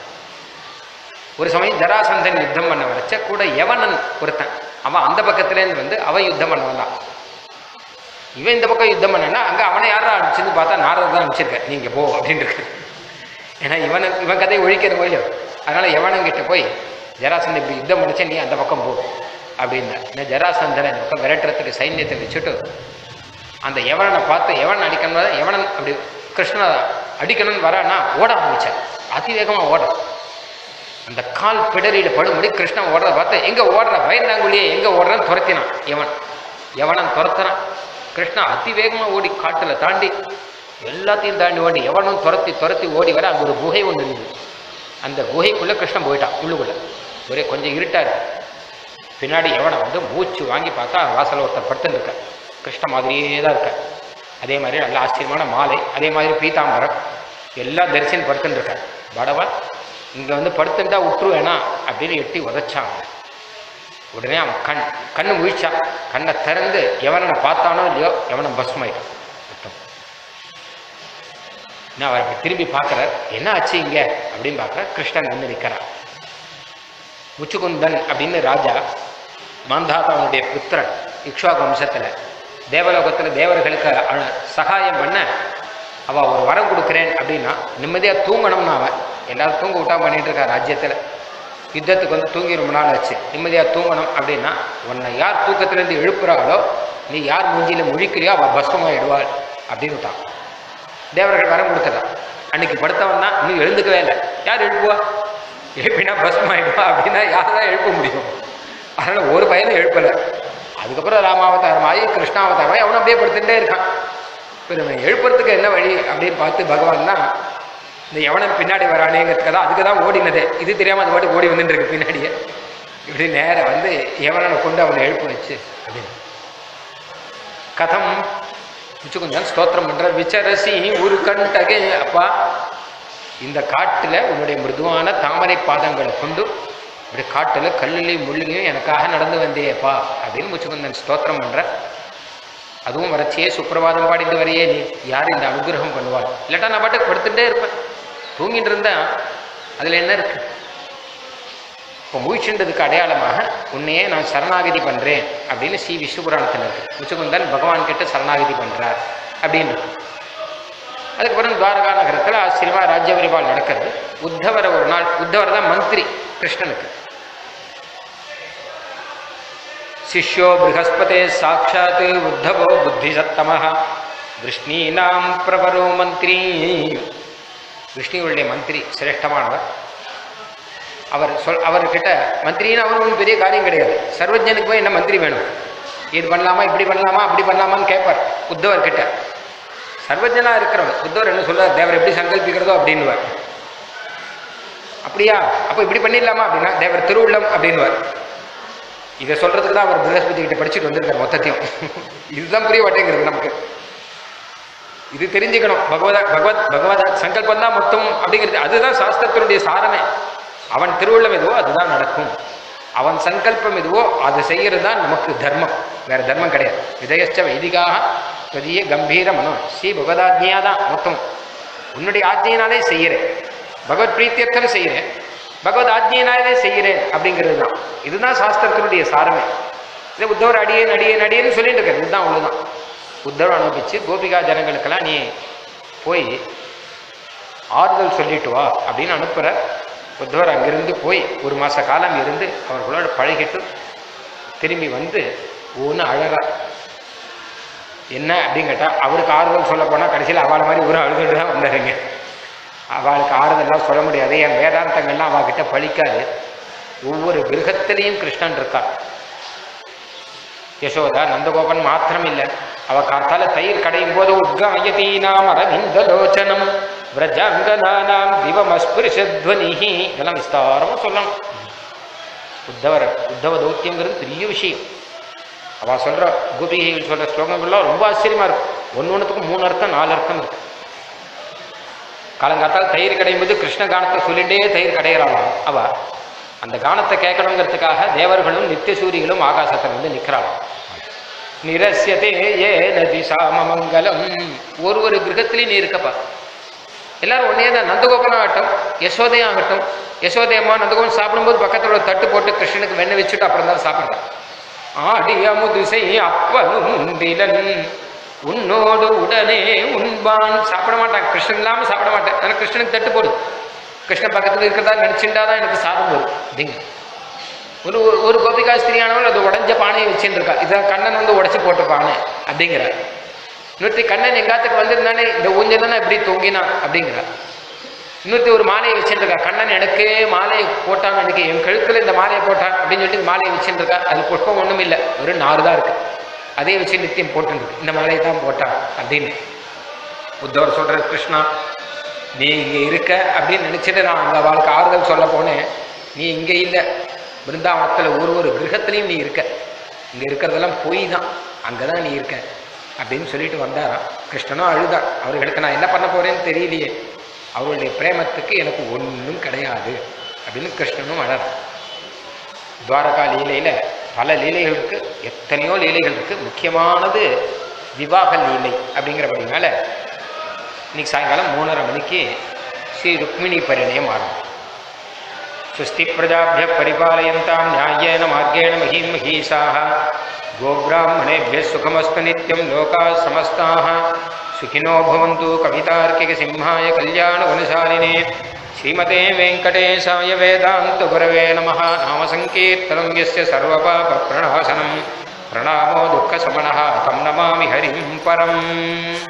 ஒரு சமயம் ஜராசந்தன் யுத்தம் பண்ண வச்ச கூட யவனன் ஒருத்தன் அவன் அந்த பக்கத்துலேருந்து வந்து அவன் யுத்தம் பண்ண வந்தான் இவன் இந்த பக்கம் யுத்தம் பண்ணனா அங்கே அவனை யாரா அனுப்பிச்சுன்னு பார்த்தா நாரதர் தான் அனுப்பிச்சிருக்க நீங்கள் போ அப்படின்னு இருக்கு ஏன்னா இவனை இவன் கதையை ஒழிக்கிற இல்லையோ அதனால யவனங்கிட்ட போய் ஜராசந்தன் இப்படி யுத்தம் பண்ணிச்சே நீ அந்த பக்கம் போ அப்படின்னா இந்த ஜராசந்தனை இந்த பக்கம் விரட்டுறதுக்கு சைன்யத்தை வச்சுட்டு அந்த யவனனை பார்த்து எவன் அடிக்கணும் எவனன் அப்படி கிருஷ்ணனை அடிக்கணும்னு வரானா ஓட ஆரம்பிச்சான் அதிவேகமாக ஓட அந்த கால் பிடரியில் படும்படி கிருஷ்ணன் ஓடுறத பார்த்து எங்கே ஓடுற பயந்தாங்குழியே எங்கே ஓடுறான்னு துரத்தினான் எவன் எவனன் துரத்துறான் கிருஷ்ணன் அதிவேகமாக ஓடி காட்டில் தாண்டி எல்லாத்தையும் தாண்டி ஓடி எவனும் துரத்தி துரத்தி ஓடி வர அங்கே ஒரு குகை ஒன்று இருந்தது அந்த குகைக்குள்ளே கிருஷ்ணன் போயிட்டான் உள்ளுக்குள்ளே ஒரே கொஞ்சம் இருட்டா இருக்கு பின்னாடி எவனை வந்து மூச்சு வாங்கி பார்த்தா வாசல் ஒருத்தர் படுத்துன்னு இருக்க கிருஷ்ண மாதிரியே தான் இருக்க அதே மாதிரி நல்ல ஆச்சரியமான மாலை அதே மாதிரி பீதாம்பரம் எல்லாம் தரிசனம் படுத்துன்னு இருக்க படவா இங்கே வந்து படுத்துட்டா விட்டுருவேனா அப்படின்னு எட்டி உதைச்சான் அவன். உடனே அவன் கண் கண்ணு முழிச்சான் கண்ணை திறந்து எவனை பார்த்தானோ இல்லையோ எவனை பஸ்மாயிட்டான் மொத்தம். நான் அவர் அப்படி திரும்பி பார்க்குறார் என்ன ஆச்சு இங்கே அப்படின்னு பார்க்குறார் கிருஷ்ணன் வந்து நிற்கிறார் முச்சுகுந்தன் அப்படின்னு ராஜா மாந்தாதாவுடைய புத்திரன் இக்ஷ்வாகு வம்சத்தில் தேவலோகத்தில் தேவர்களுக்கு அ- சகாயம் பண்ண அவள் ஒரு வரம் கொடுக்குறேன் அப்படின்னா நிம்மதியாக தூங்கணும்னு அவன் எல்லாரும் தூங்க விட்டா பண்ணிட்டு இருக்கா ராஜ்யத்தில் யுத்தத்துக்கு வந்து தூங்கி ரொம்ப நாள் ஆச்சு நிம்மதியாக தூங்கணும் அப்படின்னா உன்னை யார் தூக்கத்திலேருந்து எழுப்புறாளோ நீ யார் மூஞ்சியில் முழிக்கிறியோ அவள் பஸ்மமாயிடுவாள் அப்படின்னு விட்டான் தேவர்கள் வரம் கொடுத்துட்டான் அன்னைக்கு படுத்தவன் தான் இன்னும் எழுந்துக்கவே இல்லை யார் எழுப்புவா எழுப்பினா பஸ்மாயிடுவா அப்படின்னா யார் தான் எழுப்ப முடியும் அதனால் ஒரு பையனும் எழுப்பலை அதுக்கப்புறம் ராமாவதாரம் ஆகி கிருஷ்ணாவதாரம் ஆகி அவனும் அப்படியே படுத்துட்டே இருக்கான் பெருமை எழுப்புறதுக்கு என்ன வழி அப்படின்னு பார்த்து பகவான் தான் இந்த எவனன் பின்னாடி வரானேங்கிறதுக்கு தான் அதுக்கு தான் ஓடினதே இது தெரியாமல் அது பாட்டு ஓடி வந்துட்டு இருக்கு பின்னாடியே இப்படி நேரா வந்து எவனனை கொண்டு அவனை எழுப்ப வச்சு அப்படின்னு கதம் முச்சுக்குந்தன் ஸ்தோத்திரம் பண்ற விச்சரசி ஒரு கண்டகே அப்பா இந்த காட்டுல உன்னுடைய மிருதுவான தாமரை பாதங்களை கொண்டு இப்படி காட்டுல கல்லுலையும் முள்ளிலையும் எனக்காக நடந்து வந்தேப்பா அப்படின்னு முச்சுக்குந்தன் ஸ்தோத்திரம் பண்ற அதுவும் வரச்சியே சுப்பிரபாதம் பாடிட்டு வரையே நீ யார் இந்த அனுகிரகம் பண்ணுவாள் இல்லாட்டா நான் பாட்டுக்கு படுத்துட்டே இருப்பேன் தூங்கிட்டு இருந்தா அதுல என்ன இருக்கு இப்போ முயற்சின்றதுக்கு அடையாளமாக உன்னையே நான் சரணாகதி பண்றேன் அப்படின்னு ஸ்ரீ விஷ்ணு புராணத்தில் இருக்கு முச்சுகுந்தன் பகவான் கிட்ட சரணாகதி பண்றார் அப்படின்னு இருக்கு அதுக்கப்புறம் துவாரகா நகரத்தில் ஆச்சரியமா ராஜ்ய பரிபால் நடக்கிறது உத்தவரை ஒரு நாள் உத்தவர் தான் மந்திரி கிருஷ்ணனுக்கு சிஷ்யோ ப்ரஹஸ்பதே சாட்சாத் உத்தவோ புத்திசத்தம விஷ்ணீனாம் பிரபரோ மந்திரி விஷ்ணுவுடைய மந்திரி சிரேஷ்டமானவர் அவர் சொல் அவர்கிட்ட மந்திரின்னு அவர் ஒன்றும் பெரிய காரியம் கிடையாது சர்வஜனுக்கு போய் என்ன மந்திரி வேணும் இது பண்ணலாமா இப்படி பண்ணலாமா அப்படி பண்ணலாமான்னு கேட்பார் உத்தவர் கிட்ட சர்வஜனா இருக்கிறவர் உத்தவர் என்ன சொல்றார் தேவர் எப்படி சங்கல்பிக்கிறதோ அப்படின்னுவார் அப்படியா அப்போ இப்படி பண்ணிடலாமா அப்படின்னா தேவர் திருவுள்ளம் அப்படின்னுவார் இதை சொல்றதுக்கு தான் அவர் பிரகஸ்பதி கிட்ட படிச்சுட்டு வந்திருக்கார் மொத்தத்தையும் இதுதான் புரிய மாட்டேங்கிறது நமக்கு இது தெரிஞ்சுக்கணும் பகவத பகவத் பகவத சங்கல்பம் தான் மொத்தம் அப்படிங்கிறது அதுதான் சாஸ்திரத்தினுடைய சாரமே அவன் திருவுள்ளம் எதுவோ அதுதான் நடக்கும் அவன் சங்கல்பம் எதுவோ அதை செய்யறது தான் நமக்கு தர்மம் வேற தர்மம் கிடையாது விதயச்ச வைதிகாக பெரிய கம்பீர மனோ ஸ்ரீ பகவதாஜ்ஞையா தான் மொத்தம் உன்னுடைய ஆஜ்ஞையினாலே செய்கிறேன் பகவத் பிரீத்தியர்த்தம் செய்கிறேன் பகவத் ஆஜ்ஞையினாலே செய்கிறேன் அப்படிங்கிறது தான் இதுதான் சாஸ்திரத்தினுடைய சாரமே இதை உத்தவர் அடியேன் அடியேன் அடியேன்னு சொல்லிட்டு இருக்காரு இதுதான் அவ்வளோதான் உத்தரவு அனுப்பிச்சு கோபிகா ஜனங்களுக்கெல்லாம் நீ போய் ஆறுதல் சொல்லிட்டு வா அப்படின்னு அனுப்புகிற உத்தவர் அங்கிருந்து போய் ஒரு மாத காலம் இருந்து அவர்களோட பழகிட்டு திரும்பி வந்து ஒன்று அழகா என்ன அப்படின்னு கேட்டால் அவருக்கு ஆறுதல் சொல்ல போனால் கடைசியில் அவளை மாதிரி ஒரு அழுதுட்டு தான் வந்தாருங்க அவளுக்கு ஆறுதல்லாம் சொல்ல முடியாது என் வேதாந்தங்கள்லாம் அவகிட்ட பழிக்காது ஒவ்வொரு கிரகத்திலையும் கிருஷ்ணன் இருக்கான் யசோதா நந்தகோபன் மாத்திரம் இல்லை அவ காத்தால தயிர் கடையும் போது உத்கமயதீனாம் அரவிந்தலோச்சனம் விரஜாங்கனானாம் திவமஸ்பிருஷத்வனிஹி இதெல்லாம் விஸ்தாரமா சொல்லணும் உத்தவர் உத்தவ தௌத்தியங்கிறது பெரிய விஷயம் அவ சொல்ற கோபிகைகள் சொல்ற ஸ்லோகங்கள்லாம் ரொம்ப ஆச்சரியமா இருக்கும் ஒன்று ஒன்றுத்துக்கும் மூணு அர்த்தம் நாலு அர்த்தம் இருக்கு காலங்காத்தால் தயிர் கடையும் போது கிருஷ்ண கானத்தை சொல்லிட்டே தயிர் கடையிறாளாம் அவ அந்த கானத்தை கேட்கணுங்கிறதுக்காக தேவர்களும் நித்திய சூரிகளும் ஆகாசத்தில் வந்து நிற்கிறாளாம் நிரஸ்யதே ஏ நதி சாமமங்கலம் ஒரு ஒரு கிரகத்திலையும் நீ இருக்கப்பா எல்லாரும் ஒன்னே தான் நந்தகோபனம் ஆகட்டும் யசோதையும் ஆகட்டும் யசோதையம்மா நந்தகோபன் சாப்பிடும்போது பக்கத்துல ஒரு தட்டு போட்டு கிருஷ்ணனுக்கு வெண்ணெய் வச்சுட்டு அப்புறம் தான் சாப்பிட்றான் ஆடி அமுதுசை அப்பனும் உண்டிலன் உன்னோடு உடனே உண்பான் சாப்பிட மாட்டான் கிருஷ்ணன் இல்லாம சாப்பிட மாட்டேன் ஆனால் கிருஷ்ணனுக்கு தட்டு போடு கிருஷ்ணன் பக்கத்துல இருக்கிறதா நினைச்சுட்டா தான் எனக்கு சாதம் வரும் அப்படிங்க ஒரு ஒரு- ஒரு கோபிகா ஸ்திரியானவள் அது உடஞ்ச பானையை வச்சுட்டு இருக்கா இதான் கண்ணன் வந்து உடைச்சு போட்ட பானை அப்படிங்கிறார் இன்னொருத்தி கண்ணன் எங்காத்துக்கு வந்திருந்தானே இந்த ஊஞ்சல் தானே எப்படி தொங்கினான் அப்படிங்கிறார் இன்னொருத்தி ஒரு மாலையை வச்சுட்டு இருக்கா கண்ணன் எனக்கு மாலையை போட்டான் எனக்கு என் கழுத்துல இந்த மாலையை போட்டான் அப்படின்னு சொல்லிட்டு இந்த மாலையை வச்சுட்டு இருக்கா அது புஷ்பம் ஒன்றும் இல்லை ஒரு நாறு தான் இருக்கு அதே வச்சு நித்தியம் போட்டுருக்கு இந்த மாலையை தான் போட்டான் அப்படின்னு உத்தவர் சொல்றாரு கிருஷ்ணா நீ இங்கே இருக்க அப்படின்னு நினச்சிட்டு நான் அந்த வாழ்க்கை ஆறுதல் சொல்ல போனேன் நீ இங்கே இல்லை பிருந்தாவனத்தில் ஒரு ஒரு கிரகத்துலையும் நீ இருக்க இங்கே இருக்கிறதெல்லாம் பொய் தான் அங்கே தான் நீ இருக்க அப்படின்னு சொல்லிட்டு வந்தாராம் கிருஷ்ணனும் அழுதான் அவர்களுக்கு நான் என்ன பண்ண போறேன்னு தெரியலையே அவருடைய பிரேமத்துக்கு எனக்கு ஒன்றும் கிடையாது அப்படின்னு கிருஷ்ணனும் அழறான் துவாரகா லீலையில் பல லீலைகள் இருக்கு எத்தனையோ லீலைகள் இருக்கு முக்கியமானது விவாக லீலை அப்படிங்கிறபடினால இன்னைக்கு சாயங்காலம் மூணரை மணிக்கு ஸ்ரீ ருக்மிணி பரிணயம் ஆரம்பம் சுஸ்தி பிரஜாபிய பரிபாலயந்தாம் நியாயேன மார்கேண மகீம் மகீஷாக கோபிராமணேபிய சுகமஸ்து நித்யம் லோகா சமஸ்தாக சுகினோ பவந்து கவிதார்க்கிக சிம்ஹாய கல்யாண குணசாலினே ஸ்ரீமதே வெங்கடேசாய வேதாந்த குரவே நம நாம சங்கீர்த்தனம் யஸ்ய சர்வபாப பிரணாசனம் பிரணாமோ துக்க சமணः தம் நமாமி ஹரிம் பரம்